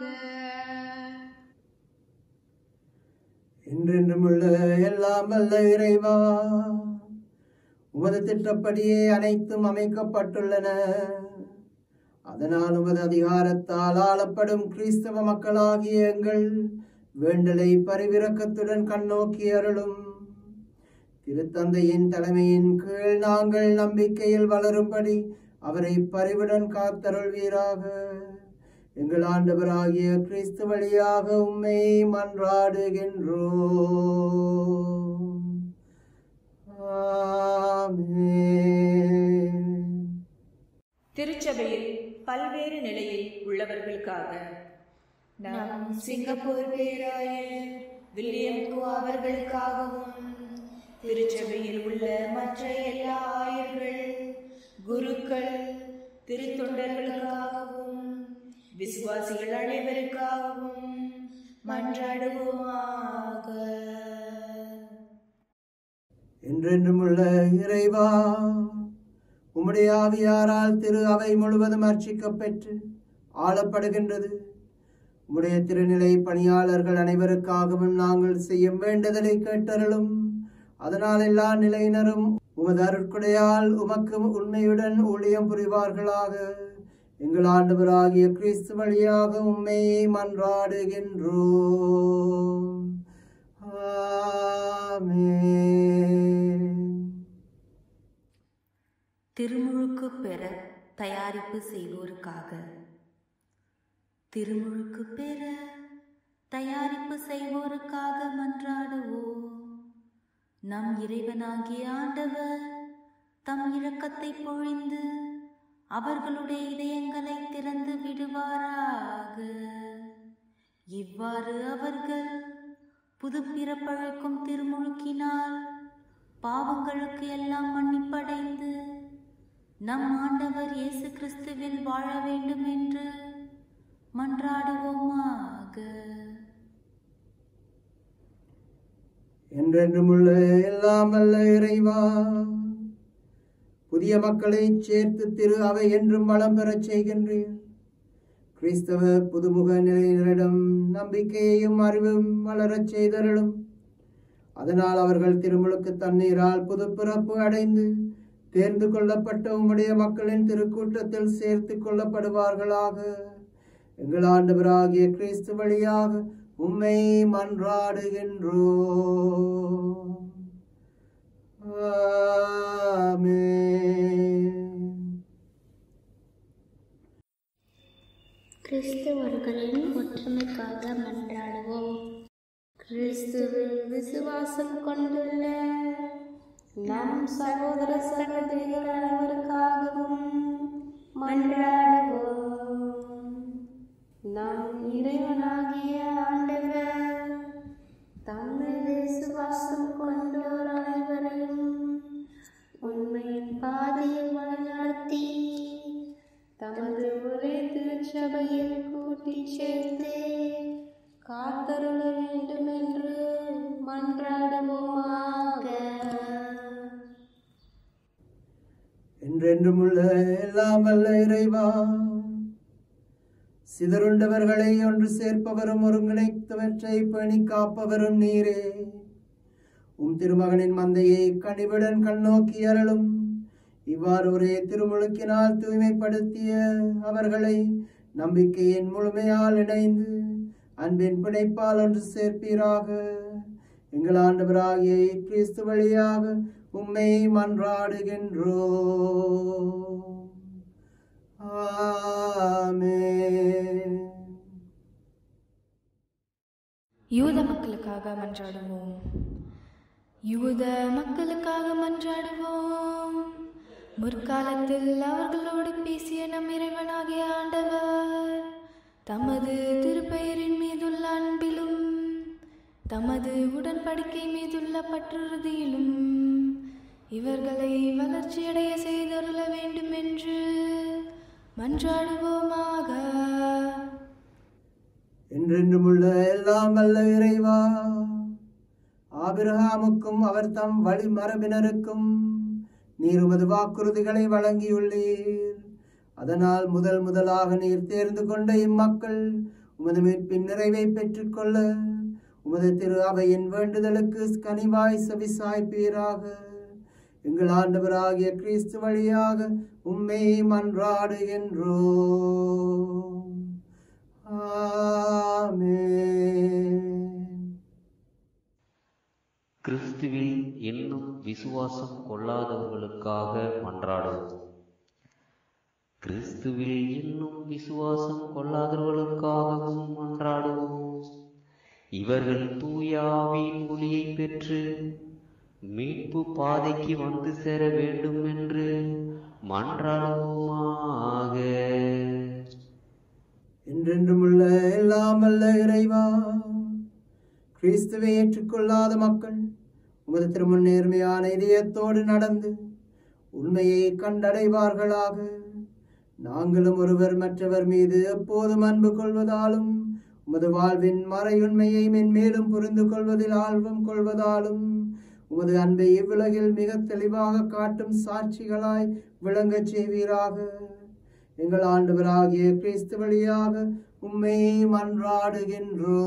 என்றென்றும் உள்ள எல்லாம் வல்ல இறைவா உமது திட்டப்படியே அனைத்தும் அமைக்கப்பட்டுள்ளன அதனால் உமது அதிகாரத்தால் ஆளப்படும் கிறிஸ்தவ மக்களாகிய எங்கள் வேண்டலை பரிவிரக்கத்துடன் கண்ணோக்கி அருளும் திருத்தந்தையின் தலைமையின் கீழ் நாங்கள் நம்பிக்கையில் வளரும்படி அவரை பரிவுடன் காத்தருள்வீராக எங்கள் ஆண்டவராகிய கிறிஸ்து வழியாக உம்மை மன்றாடுகின்றோம் ஆமென். திருச்சபையில் பல்வேறு நிலையில் உள்ளவர்களுக்காக நம் சிங்கப்பூர் பேராயர் வில்லியம் கு அவர்களுக்காகவும் திருச்சபையில் உள்ள மற்ற எல்லா ஆயர்கள் குருக்கள் திருத்தொண்டர்களுக்காகவும் விசுவாசிகள் அனைவருக்காகவும் மன்றாடுவோமாக என்றென்றும் உள்ள இறைவா உம்முடைய ஆவியாரால் திரு அவை முழுவதும் அர்ச்சிக்கப் பெற்று ஆளப்படுகின்றது உம்முடைய திருநிலை பணியாளர்கள் அனைவருக்காகவும் நாங்கள் செய்யும் வேண்டுதலை கேட்டருளும் அதனால் எல்லா நிலையினரும் உமது அருட்குடையால் உமக்கு உண்மையுடன் ஊழியம் புரிவார்களாக எங்கள் ஆண்டவராகிய கிறிஸ்து வழியாக உம்மை மன்றாடுகின்றோம் ஆமென் திருமுழுக்கு பெற தயாரிப்பு செய்வோருக்காக திருமுழுக்கு பெற தயாரிப்பு செய்வோருக்காக மன்றாடுவோம் நம் இறைவனாகிய ஆண்டவர் தம் இரக்கத்தை பொழிந்து அவர்களுடைய இதயங்களை திறந்து விடுவாராக இவ்வாறு அவர்கள் புது பிறப்பழைக்கும் திருமுழுக்கினால் பாவங்களுக்கு எல்லாம் மன்னிப்படைந்து நம் ஆண்டவர் இயேசு கிறிஸ்துவில் வாழ வேண்டும் என்று மன்றாடுவோமாக என்றென்றும் உள்ள எல்லாம் வல்ல இறைவா புதிய மக்களை சேர்த்து திரு அவை என்றும் வளம் பெறச் செய்கின்றீர் கிறிஸ்தவ புதுமுக நிலையினரிடம் நம்பிக்கையையும் அறிவும் வளரச் செய்தருளும் அதனால் அவர்கள் திருமுழுக்கு தண்ணீரால் புது பிறப்பு அடைந்து தேர்ந்து கொள்ளப்பட்ட உம்முடைய மக்களின் திருக்கூட்டத்தில் சேர்த்து கொள்ளப்படுவார்களாக எங்கள் ஆண்டவராகிய கிறிஸ்து வழியாக உம்மை மன்றாடுகின்றோம் ஆமென். கிறிஸ்தவர்களின் ஒற்றுமைக்காக மன்றாடுவோம் கிறிஸ்துவில் விசுவாசம் கொண்டுள்ள நம் சகோதர சகோதரிகள் அனைவருக்காகவும் மன்றாடுவோம் நம் இறைவனாகிய ஆண்டவர் தம்மில் விசுவாசம் கொண்டோர் அனைவரையும் உண்மையின் பாதையில் வழிநடத்தி தமது ஒரே திருச்சபையில் கூட்டிச் சேர்த்து காத்தருள வேண்டும் என்று மன்றாடுவோமாக என்றென்றும் உள்ள எல்லாம் வல்ல இறைவா சிதறுண்டவர்களை ஒன்று சேர்ப்பவரும் ஒருங்கிணைத்தவற்றை பேணி காப்பவரும் நீரே உம் திருமகனின் மந்தையை கனிவுடன் கண்ணோக்கி அருளும் இவ்வாறு ஒரே திருமுழுக்கினால் தூய்மைப்படுத்திய அவர்களை நம்பிக்கையின் முழுமையால் இணைந்து அன்பின் பிணைப்பால் ஒன்று சேர்ப்பீராக எங்கள் ஆண்டவராகிய கிறிஸ்து வழியாக உம்மை மன்றாடுகின்றோம் ஆமென் யூத மக்களுக்காக மன்றாடுவோம் யூத மக்களுக்காக மன்றாடுவோம் முற்காலத்தில் அவர்களோடு பேசிய நம் இறைவனாகிய ஆண்டவர் தமது திருப்பெயரின் மீதுள்ள அன்பிலும் தமது உடன்படிக்கை மீதுள்ள பற்றுறுதியிலும் இவர்களை வளர்ச்சியடைய செய்தருள வேண்டும் என்று மன்றாடுவோமாக என்றென்றும் உள்ள எல்லாம் வல்ல இறைவா ஆபிரகாமுக்கும் அவர் தம் வழி மரபினருக்கும் நீர் உமது வாக்குறுதிகளை வழங்கியுள்ளீர் அதனால் முதல் முதலாக நீர் தேர்ந்து கொண்ட இம்மக்கள் உமது மீட்பின் நிறைவை பெற்றுக்கொள்ள உமது திரு அவையின் வேண்டுதலுக்கு கனிவாய் செவிசாய்ப்பீராக எங்கள் ஆண்டவராகிய கிறிஸ்து வழியாக உம்மை மன்றாடுகின்றோம் ஆமென் கிறிஸ்துவில் இன்னும் விசுவாசம் கொள்ளாதவர்களுக்காக மன்றாடுவோம் கிறிஸ்துவில் இன்னும் விசுவாசம் கொள்ளாதவர்களுக்காகவும் மன்றாடுவோம் இவர்கள் தூயாவின் ஒளியை பெற்று மீட்பு பாதைக்கு வந்து சேர வேண்டும் என்று மன்றாடுவோமாக என்றென்றும் உள்ள எல்லாம் அல்ல இறைவா கிறிஸ்துவை ஏற்றுக்கொள்ளாத மக்கள் உமது திருமுன் நேர்மையான இதயத்தோடு நடந்து உண்மையை கண்டடைவார்களாக நாங்களும் ஒருவர் மற்றவர் மீது எப்போதும் அன்பு கொள்வதாலும் உமது வாழ்வின் மறையுண்மையை மென்மேலும் புரிந்து கொள்வதில் ஆர்வம் கொள்வதாலும் உமது அன்பை இவ்வுலகில் மிக தெளிவாக காட்டும் சாட்சிகளாய் விளங்கச் செய்வீராக எங்கள் ஆண்டவராகிய கிறிஸ்து வழியாக உம்மை மன்றாடுகின்றோ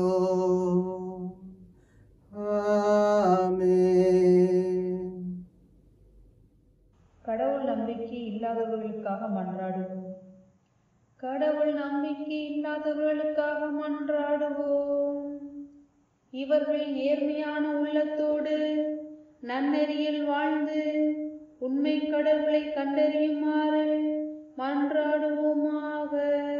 கடவுள் நம்பிக்கை இல்லாதவர்களுக்காக மன்றாடுவோம் கடவுள் நம்பிக்கை இல்லாதவர்களுக்காக மன்றாடுவோம் இவர்கள் நேர்மையான உள்ளத்தோடு நன்னெறியில் வாழ்ந்து உண்மை கடவுளை கண்டறியுமாறு மன்றாடுவோமாக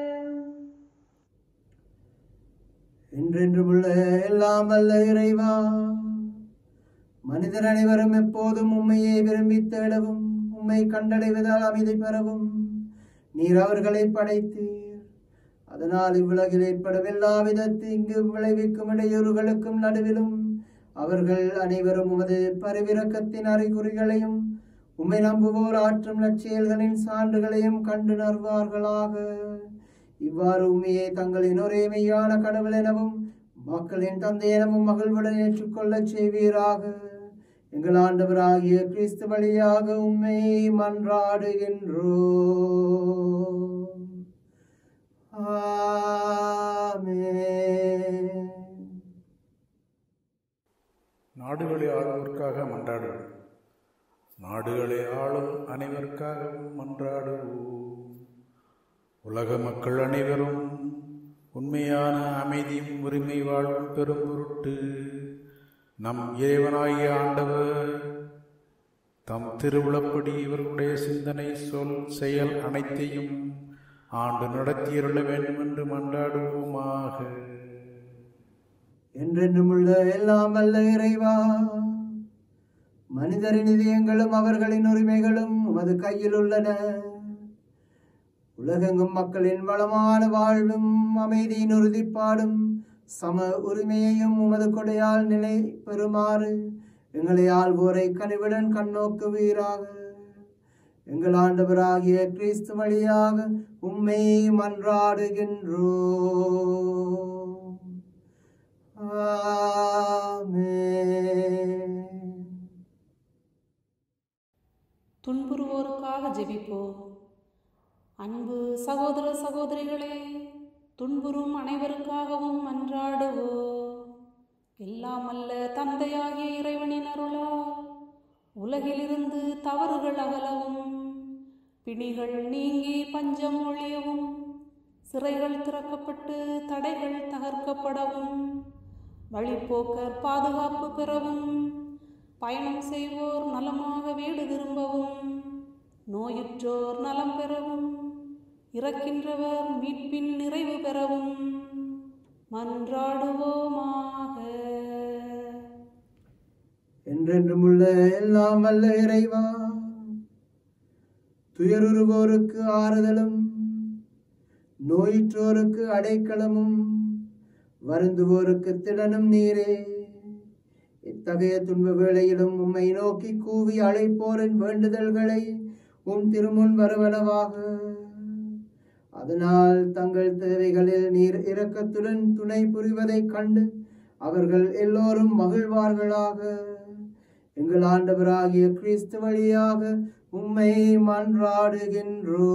என்றென்றும் உள்ள எல்லாம் அல்ல இறைவா மனிதர் அனைவரும் எப்போதும் உண்மையை விரும்பி தேடவும் உம்மை கண்டடைவதால் அமைதி பெறவும் நீர் அவர்களை படைத்தீர் அதனால் இவ்வுலகில் ஏற்படும் எல்லா வித தீங்கு விளைவிக்கும் இடையூறுகளுக்கும் நடுவிலும் அவர்கள் அனைவரும் உமது பரிவிரக்கத்தின் அறிகுறிகளையும் உம்மை நம்புவோர் ஆற்றும் நற்செயல்களின் சான்றுகளையும் கண்டுணர்வார்களாக இவ்வாறு உண்மையை தங்களின் ஒரே மெய்யான கடவுள் எனவும் மக்களின் தந்தை எனவும் மகிழ்வுடன் ஏற்றுக்கொள்ளச் செய்வீராக எங்கள் ஆண்டவராகிய கிறிஸ்து வழியாக உண்மை மன்றாடுகின்றோ நாடுகளை ஆளுவோருக்காக மன்றாடுவோம் நாடுகளை ஆளும் அனைவருக்காகவும் மன்றாடுவோம் உலக மக்கள் அனைவரும் உண்மையான அமைதியும் உரிமை வாழ்வும் பெரும் பொருட்டு நம் இறைவனாகிய ஆண்டவர் தம் திருவுளப்படி இவர்களுடைய சிந்தனை சொல் செயல் அனைத்தையும் ஆண்டு நடத்தியருள வேண்டும் என்று மன்றாடுவோமாக என்றென்றும் உள்ள எல்லாம் அல்ல இறைவா மனிதரின் இதயங்களும் அவர்களின் உரிமைகளும் உமது கையில் உள்ளன உலகெங்கும் மக்களின் வளமான வாழ்வும் அமைதியின் உறுதிப்பாடும் சம உரிமையையும் உமது கொடையால் நிலை பெறுமாறு எங்களை ஆள்வோரை கனிவுடன் கண்ணோக்குவீராக எங்கள் ஆண்டவராகிய கிறிஸ்து வழியாக உம்மை மன்றாடுகின்றோ துன்புறுவோருக்காக ஜெபிப்போம் அன்பு சகோதர சகோதரிகளே துன்புறும் அனைவருக்காகவும் மன்றாடுவோம் எல்லாம் அல்ல தந்தையாகிய இறைவனின் அருளால் உலகிலிருந்து தவறுகள் அகலவும் பிணிகள் நீங்கி பஞ்சம் ஒழியவும் சிறைகள் திறக்கப்பட்டு தடைகள் தகர்க்கப்படவும் வழிப்போக்கர் பாதுகாப்பு பெறவும் பயணம் செய்வோர் நலமாக வீடு திரும்பவும் நோயுற்றோர் நலம் பெறவும் இறக்கின்றவர் மீட்பின் நிறைவு பெறவும் மன்றாடுவோமாக என்றென்றும் உள்ள எல்லாம் வல்ல இறைவா துயருறுவோருக்கு ஆறுதலும் நோயுற்றோருக்கு அடைக்கலமும் வருந்துவோருக்கு திடனும் நீரே இத்தகைய துன்ப வேளையிலும் உம்மை நோக்கி கூவி அழைப்போரின் வேண்டுதல்களை உம் திருமுன் வருவனவாக அதனால் தங்கள் தேவைகளில் நீர் இரக்கத்துடன் துணை புரிவதைக் கண்டு அவர்கள் எல்லோரும் மகிழ்வார்களாக எங்கள் ஆண்டவராகிய கிறிஸ்து வழியாக உம்மை மன்றாடுகின்றோ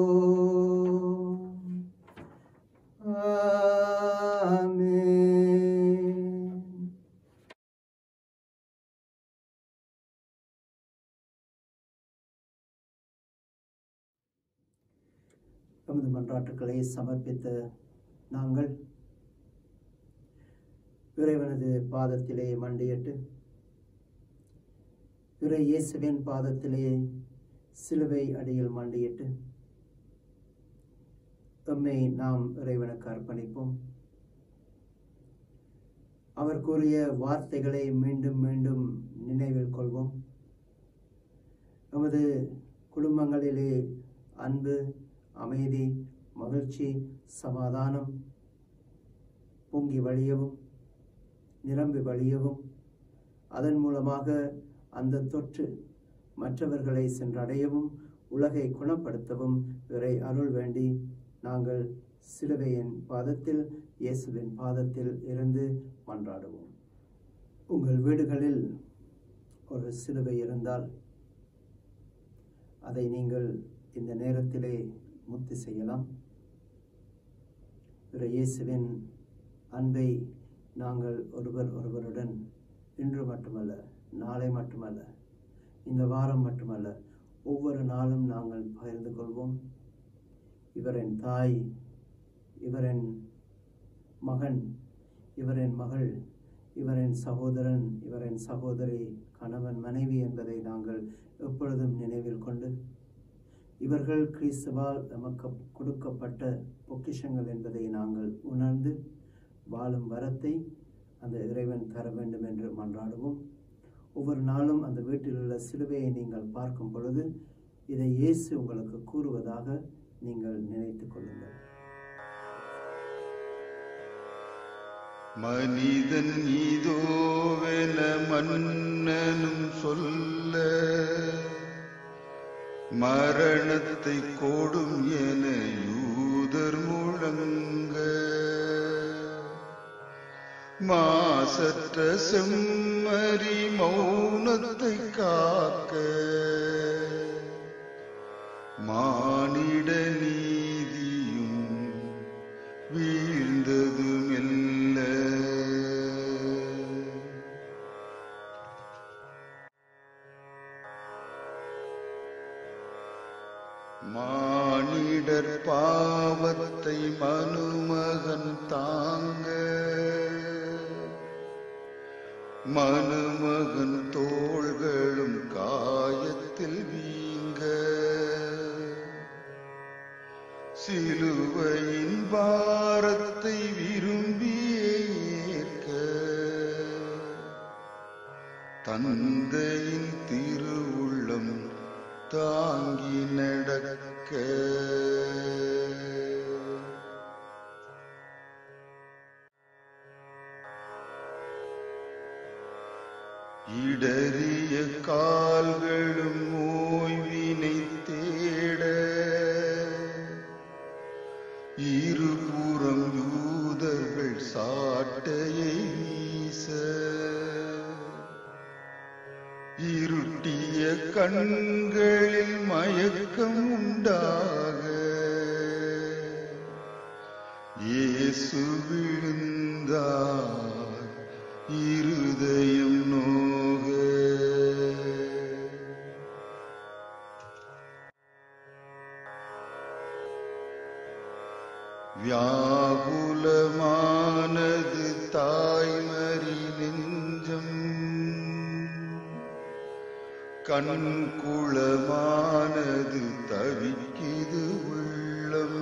நமது மன்றாட்டுக்களை சமர்ப்பித்த நாங்கள் இறைவனது பாதத்திலே மண்டியிட்டு இறை இயேசுவின் பாதத்திலே சிலுவை அடியில் மண்டியிட்டு எம்மை நாம் இறைவனுக்கு அர்ப்பணிப்போம் அவர் கூறிய வார்த்தைகளை மீண்டும் மீண்டும் நினைவில் கொள்வோம் நமது குடும்பங்களிலே அன்பு அமைதி மகிழ்ச்சி சமாதானம் பொங்கி வழியவும் நிரம்பி வழியவும் அதன் மூலமாக அந்த தொற்று மற்றவர்களை சென்றடையவும் உலகை குணப்படுத்தவும் இறை அருள் வேண்டி நாங்கள் சிலுவையின் பாதத்தில் இயேசுவின் பாதத்தில் இருந்து மன்றாடுவோம் உங்கள் வீடுகளில் ஒரு சிலுவை இருந்தால் அதை நீங்கள் இந்த நேரத்திலே முத்தி செய்யலாம் இறை இயேசுவின் அன்பை நாங்கள் ஒருவர் ஒருவருடன் இன்று மட்டுமல்ல நாளை மட்டுமல்ல இந்த வாரம் மட்டுமல்ல ஒவ்வொரு நாளும் நாங்கள் பகிர்ந்து கொள்வோம் இவரின் தாய் இவரின் மகன் இவரின் மகள் இவரின் சகோதரன் இவரின் சகோதரி கணவன் மனைவி என்பதை நாங்கள் எப்பொழுதும் நினைவில் கொண்டு இவர்கள் கிறிஸ்துவால் நமக்கு கொடுக்கப்பட்ட பொக்கிஷங்கள் என்பதை நாங்கள் உணர்ந்து வாழும் வரத்தை அந்த இறைவன் தர வேண்டும் என்று மன்றாடுவோம் ஒவ்வொரு நாளும் அந்த வீட்டில் உள்ள சிலுவையை நீங்கள் பார்க்கும் பொழுது இதை இயேசு உங்களுக்கு கூறுவதாக நீங்கள் நினைத்துக் கொள்ளுங்கள் மனிதன் இதோவென மன்னனும் சொல்ல மரணத்தை கோடும் என யூதர் முழங்க மாசற்ற செம்மறி மௌனத்தை காக்க மானிட நீதியும் வீழ்ந்தது மெல்ல மானிடர் பாவத்தை மனுமகன் தாங்க மனுமகன் தோள்களும் காயத்தில் வீங்க சிலுவையின் பாரத்தை விரும்பியே ஏற்க தந்தையின் திருவுள்ளம் தாங்கி நடக்க இடறிய கால்களும் ஓய்வினை தேட இருபுறம் யூதர்கள் சாட்டையை வீச இருட்டிய கண்களில் மயக்கம் உண்டாக இயேசு விழுந்தார் இருதயம் நோக வியாகுலமானது தாய்மறி நெஞ்சம் கண்குளமானது தவிக்கிது உள்ளம்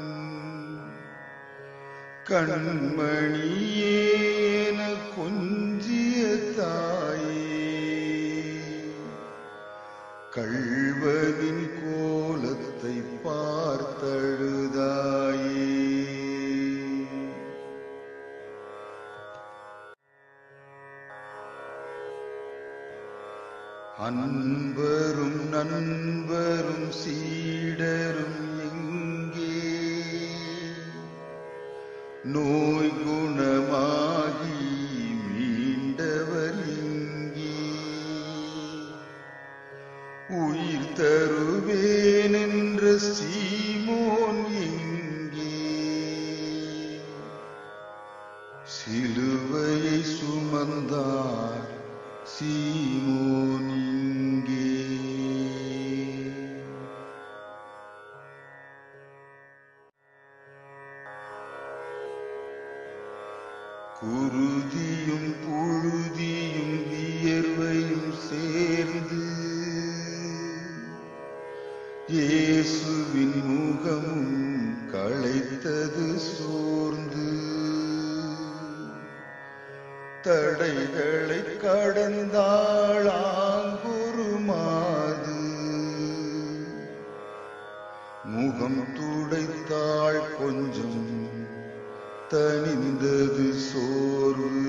கண்மணியேன கொஞ்சிய தாயே கள்வனின் கோலத்தை பார்த்தழுதாயே அன்பரும் நண்பரும் சீடரும் எங்கே நோய் குணமாகி மீண்டவர் எங்கே உயிர் தருவேன் என்ற சீமோன் எங்கே சிலுவையை சுமந்தார் சீமோன் இங்கே குருதியும் புழுதியும் வியர்வையும் சேர்ந்து இயேசுவின் முகமும் களைத்து துடைத்தது சோர்ந்து தடைகளை கடந்தாளாங்குருமாது முகம் துடைத்தாள் கொஞ்சம் தனிந்தது சோர்வு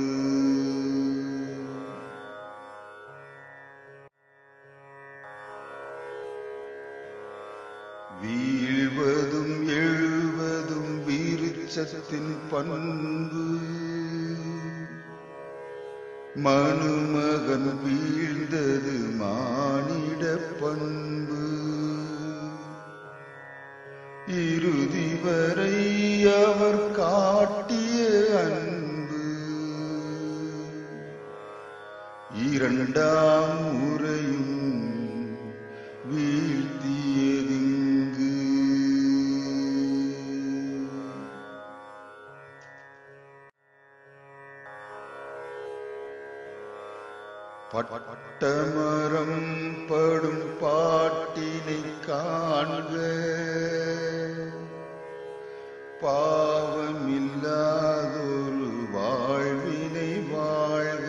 வீழ்வதும் எழுவதும் வீருச்சத்தின் பண்பு மனுமகன் வீழ்ந்தது மானிட பண்பு இறுதி வரை அவர் காட்டிய அன்பு இரண்டாம் முறையும் வீழ்த்தியதிங்கு பட்டமரம் படும் பாட்டினை காண்க பாவமில்லாதொரு வாழ்வினை வாழ்க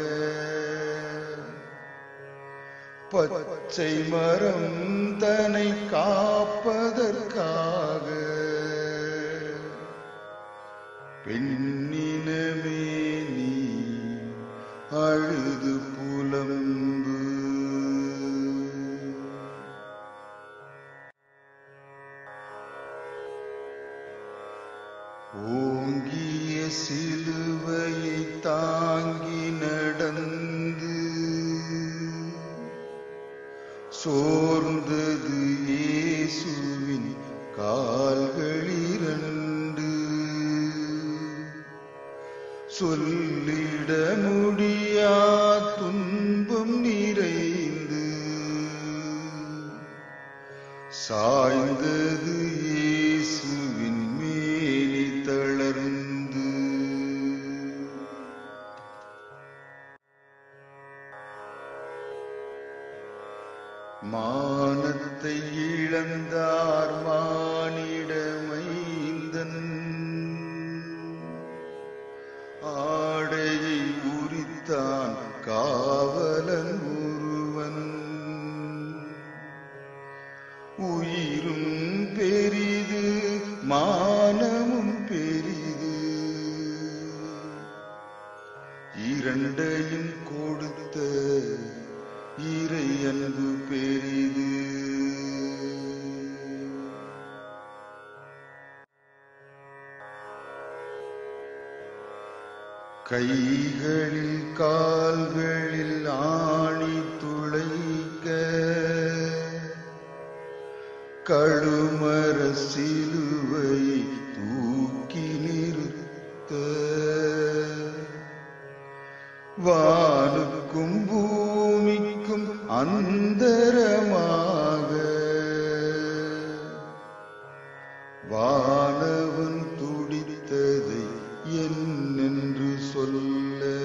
பச்சை மரம் தன்னை காப்பதற்காக பெண்ணினமே நீ அழுது புலம்பு ஓங்கிய சிலுவையை தாங்கி நடந்து சோர்ந்தது இயேசுவின் கால்களிரண்டு சொல்லிட முடியா துன்பம் நிறைந்து சாய்ந்தது இயேசுவின் மேனி தளர்ந்து மானத்தை இழந்தார் மானிட மைந்தன் ஆடையை உரித்தான் காவலன் ஒருவன் உயிரும் பெரிது மானமும் பெரிது இரண்டையும் கொடுத்த இறை அன்பு பெரிது கைகளில் கால்களில் ஆணி துளைக்க கழுமர சிலுவை தூக்கி நிறுத்த வானுக்கும் பூமிக்கும் அந்தரமாக வானவன் துடித்ததை என்னென்று சொல்ல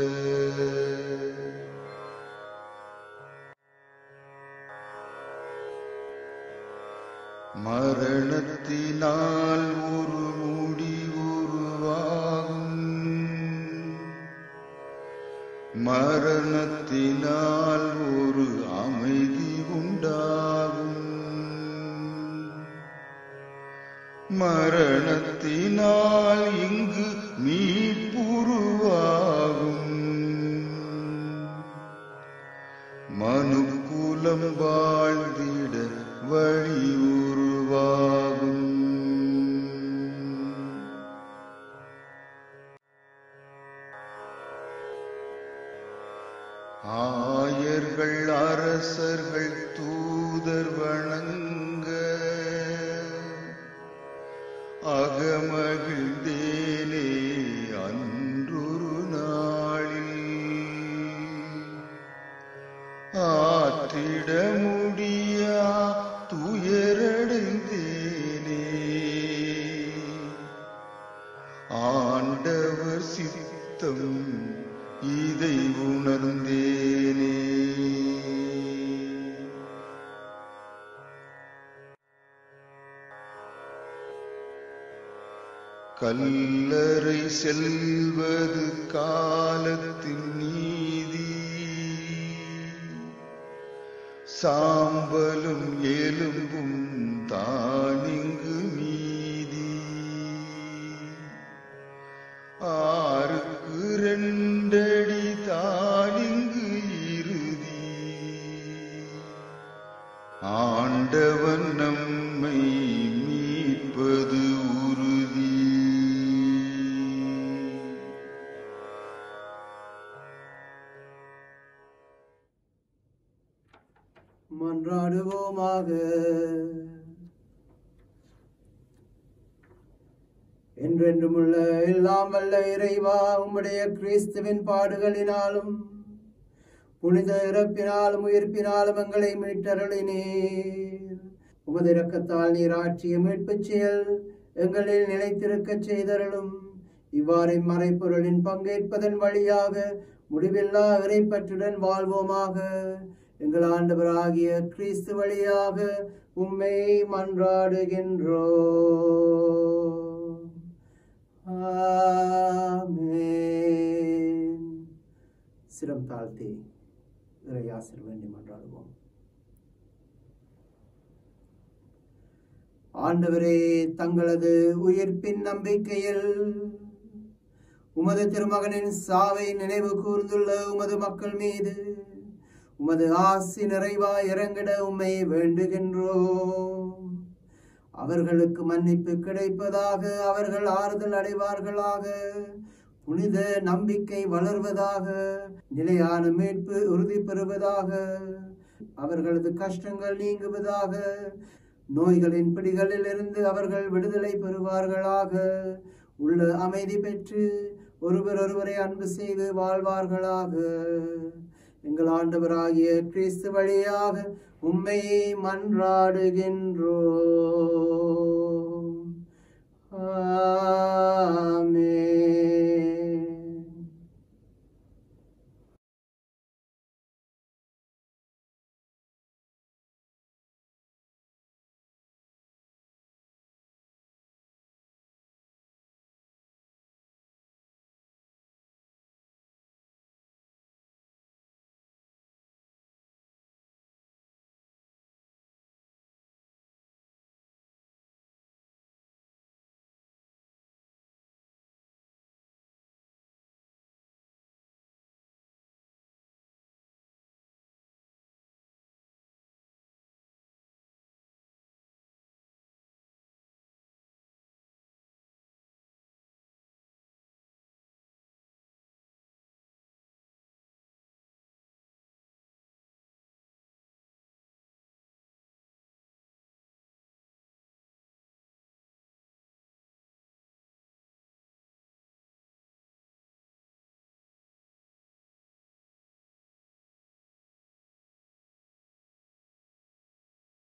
மரணத்தினால் ஒரு முடி உருவாகும் மரணத்தினால் ஒரு அமைதி உண்டாகும் மரணத்தினால் இங்கு மீட்புருவாகும் மனுக்குலம் வாழ்ந்திட வழி உருவாகும் ஆயர்கள் அரசர்கள் தூதர் வணங்க அகமகிழ்ந்தேனே அன்றொரு நாளில் ஆற்றிட முடியா துயரடைந்தேனே ஆண்டவர் சித்தம் இதை உணர்ந்தேனே கல்லறை செல்வது காலத்தின் நீதி சாம்பலும் எலும்பும் தானிங்கு மீதி ஆறுக்கு ரெண்டடி தானிங்கு இறுதி ஆண்டவன் நம்மை மீட்பது உறுதி மன்றாடுவோமாக என்றென்றுமுள்ள எல்லாம் வல்ல இறைவா உம்முடைய கிறிஸ்துவின் பாடுகளினாலும் புனித இறப்பினாலும் உயிர்ப்பினாலும் எங்களை மீட்டருளினீர் உமது இரக்கத்தால் நீர் ஆற்றிய மீட்புச் செயல் எங்களில் நிலைத்திருக்கச் செய்தருளும் இவ்வாறு மறைப்பொருளின் பங்கேற்பதன் வழியாக முடிவில்லா இறைப்பற்றுடன் வாழ்வோமாக எங்கள் ஆண்டவராகிய கிறிஸ்து வழியாக உம்மை மன்றாடுகின்றோ ஆமென். சிரம் தாழ்த்தி இறையாசிர் வேண்டி மன்றாடுவோம் ஆண்டவரே தங்களது உயிர்ப்பின் நம்பிக்கையில் உமது திருமகனின் சாவை நினைவு கூர்ந்துள்ள உமது மக்கள் மீது உமது ஆசி நிறைவாய் இறங்கிட உம்மை வேண்டுகின்றோம் அவர்களுக்கு மன்னிப்பு கிடைப்பதாக அவர்கள் ஆறுதல் அடைவார்களாக புனித நம்பிக்கை வளர்வதாக நிலையான மீட்பு உறுதி பெறுவதாக அவர்களது கஷ்டங்கள் நீங்குவதாக நோய்களின் பிடிகளில் இருந்து அவர்கள் விடுதலை பெறுவார்களாக உள்ள அமைதி பெற்று ஒருவர் ஒருவரை அன்பு செய்து வாழ்வார்களாக எங்கள் ஆண்டவராகிய கிறிஸ்து வழியாக உம்மையை மன்றாடுகின்றோ